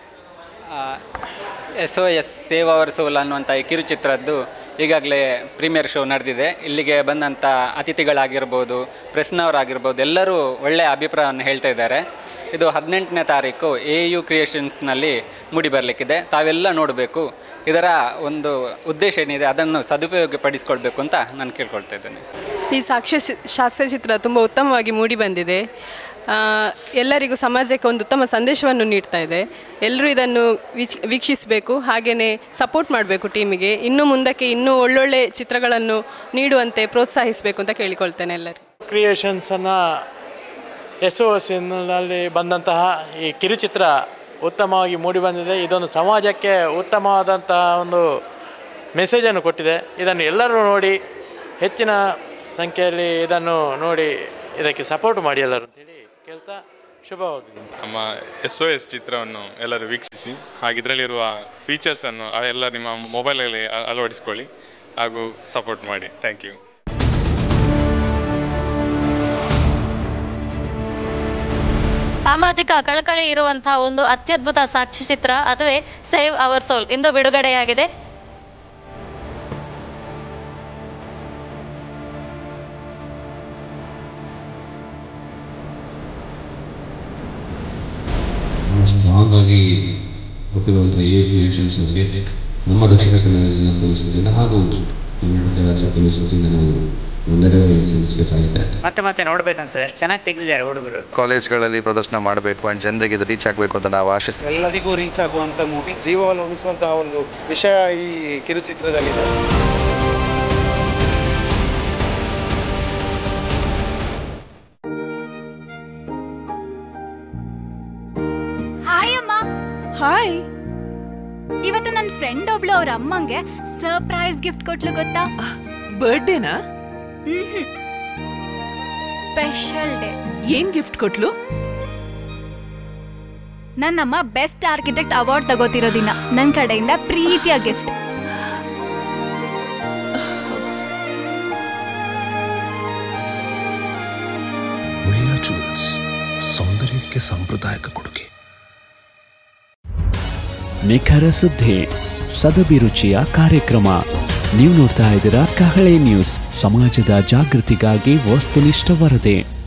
S O S save our soul ಅನ್ನುವಂಥ ಈ ಕಿರುಚಿತ್ರದ್ದು ಈಗಾಗಲೇ ಪ್ರೀಮಿಯರ್ ಶೋ ನಡೆದಿದೆ ಇಲ್ಲಿಗೆ ಬಂದಂಥ ಅತಿಥಿಗಳಾಗಿರ್ಬೋದು ಪ್ರೆಸ್ನವರಾಗಿರ್ಬೋದು ಎಲ್ಲರೂ ಒಳ್ಳೆಯ ಅಭಿಪ್ರಾಯವನ್ನು ಹೇಳ್ತಾ ಇದ್ದಾರೆ ಇದು ಹದಿನೆಂಟನೇ ತಾರೀಕು ಎ ಯು ಕ್ರಿಯೇಷನ್ಸ್ನಲ್ಲಿ ಮೂಡಿ ಬರಲಿಕ್ಕಿದೆ ತಾವೆಲ್ಲ ನೋಡಬೇಕು ಇದರ ಒಂದು ಉದ್ದೇಶ ಏನಿದೆ ಅದನ್ನು ಸದುಪಯೋಗಪಡಿಸ್ಕೊಳ್ಬೇಕು ಅಂತ ನಾನು ಕೇಳ್ಕೊಳ್ತಾ ಇದ್ದೇನೆ ಈ ಸಾಕ್ಷ್ಯ ಸಾಕ್ಷ್ಯಚಿತ್ರ ತುಂಬ ಉತ್ತಮವಾಗಿ ಮೂಡಿ ಬಂದಿದೆ ಆ, ಎಲ್ಲರಿಗೂ ಸಮಾಜಕ್ಕೆ ಒಂದು ಉತ್ತಮ ಸಂದೇಶವನ್ನು ನೀಡ್ತಾ ಇದೆ ಎಲ್ಲರೂ ಇದನ್ನು ವೀಕ್ಷ ವೀಕ್ಷಿಸಬೇಕು ಹಾಗೆಯೇ ಸಪೋರ್ಟ್ ಮಾಡಬೇಕು ಟೀಮಿಗೆ ಇನ್ನು ಮುಂದಕ್ಕೆ ಇನ್ನೂ ಒಳ್ಳೊಳ್ಳೆ ಚಿತ್ರಗಳನ್ನು ನೀಡುವಂತೆ ಪ್ರೋತ್ಸಾಹಿಸಬೇಕು ಅಂತ ಕೇಳಿಕೊಳ್ತೇನೆ ಎಲ್ಲರೂ ಕ್ರಿಯೇಷನ್ಸನ್ನು ಎಸ್ ಒ ಎಸ್ನಲ್ಲಿ ಬಂದಂತಹ ಈ ಕಿರುಚಿತ್ರ ಉತ್ತಮವಾಗಿ ಮೂಡಿಬಂದಿದೆ ಇದೊಂದು ಸಮಾಜಕ್ಕೆ ಉತ್ತಮವಾದಂತಹ ಒಂದು ಮೆಸೇಜನ್ನು ಕೊಟ್ಟಿದೆ ಇದನ್ನು ಎಲ್ಲರೂ ನೋಡಿ ಹೆಚ್ಚಿನ ಸಂಖ್ಯೆಯಲ್ಲಿ ಇದನ್ನು ನೋಡಿ ಇದಕ್ಕೆ ಸಪೋರ್ಟ್ ಮಾಡಿ ಎಲ್ಲರೂ ಅಂತೇಳಿ ಕೇಳ್ತಾ ಶುಭವಾಗಲಿ ನಮ್ಮ ಎಸ್ ಒ ಎಸ್ ಚಿತ್ರವನ್ನು ಎಲ್ಲರೂ ವೀಕ್ಷಿಸಿ ಹಾಗೆ ಇದರಲ್ಲಿರುವ ಫೀಚರ್ಸನ್ನು ಎಲ್ಲ ನಿಮ್ಮ ಮೊಬೈಲಲ್ಲಿ ಅ- ಅಳವಡಿಸ್ಕೊಳ್ಳಿ ಹಾಗೂ ಸಪೋರ್ಟ್ ಮಾಡಿ ಥ್ಯಾಂಕ್ ಯು ಸಾಮಾಜಿಕ ಕಳಕಳಿ ಇರುವಂತಹ ಒಂದು ಅತ್ಯದ್ಭುತ ಸಾಕ್ಷ್ಯಚಿತ್ರ ಅದುವೇ ಸೇವ್ ಅವರ್ ಸೋಲ್ ಇಂದು ಬಿಡುಗಡೆಯಾಗಿದೆ ಸ್ಟ್ರಾಂಗ್ ಆಗಿ ಕೊಟ್ಟಿರುವಂಥ ಎ ಕ್ರಿಯೇಷನ್ಸ್ಗೆ ನಮ್ಮ ದಕ್ಷಿಣ ಕನ್ನಡ ಜಿಲ್ಲಾ ಪೊಲೀಸ್ ವತಿಯಿಂದ ಹಾಗೂ ಕರ್ನಾಟಕ ರಾಜ್ಯ ಪೊಲೀಸ್ ವತಿಯಿಂದ ನಾವು ವಂದನೆ ಸಲ್ಲಿಸಬೇಕಾಗಿದೆ ಮತ್ತೆ ಮತ್ತೆ ನೋಡ್ಬೇಕನ್ಸದೆ ಎಷ್ಟು ಚೆನ್ನಾಗಿ ತೆಗೆದಿದ್ದಾರೆ ಹುಡುಗರು ಕಾಲೇಜ್ಗಳಲ್ಲಿ ಪ್ರದರ್ಶನ ಮಾಡಬೇಕು ಆ್ಯಂಡ್ ಜನರಿಗೆ ಇದು ರೀಚ್ ಆಗಬೇಕು ಅಂತ ನಾವು ಆಶಿಸ್ತೀವಿ ಎಲ್ಲರಿಗೂ ರೀಚ್ ಆಗುವಂಥ ಮೂವಿ ಜೀವವನ್ನು ಉಳಿಸುವಂತಹ ಒಂದು ವಿಷಯ ಈ ಕಿರುಚಿತ್ರದಲ್ಲಿದೆ ಹಾಯ್ ಅಮ್ಮ ಹಾಯ್ ಇವತ್ತು ನನ್ನ ಫ್ರೆಂಡ್ ಒಬ್ಳು ಅವ್ರ ಅಮ್ಮಂಗೆ ಸರ್ಪ್ರೈಸ್ ಗಿಫ್ಟ್ ಕೊಟ್ಲು ಗೊತ್ತಾ ಬರ್ಡೇನಾ ಸ್ಪೆಷಲ್ ಡೇ ಏನ್ ಗಿಫ್ಟ್ ಕೊಟ್ಲು ನನ್ನಮ್ಮ ಬೆಸ್ಟ್ ಆರ್ಕಿಟೆಕ್ಟ್ ಅವಾರ್ಡ್ ತಗೋತಿರೋ ದಿನ ನನ್ನ ಕಡೆಯಿಂದ ಪ್ರೀತಿಯ ಗಿಫ್ಟ್ ಮುಳಿಯ ಜುವೆಲ್ಸ್ ಸೌಂದರ್ಯಕ್ಕೆ ಸಾಂಪ್ರದಾಯಿಕ ಕೊಡುಗೆ ನಿಖರ ಸುದ್ದಿ ಸದಭಿರುಚಿಯ ಕಾರ್ಯಕ್ರಮ ನೀವು ನೋಡ್ತಾ ಇದ್ದೀರಾ ಕಹಳೆ ನ್ಯೂಸ್ ಸಮಾಜದ ಜಾಗೃತಿಗಾಗಿ ವಸ್ತುನಿಷ್ಠ ವರದಿ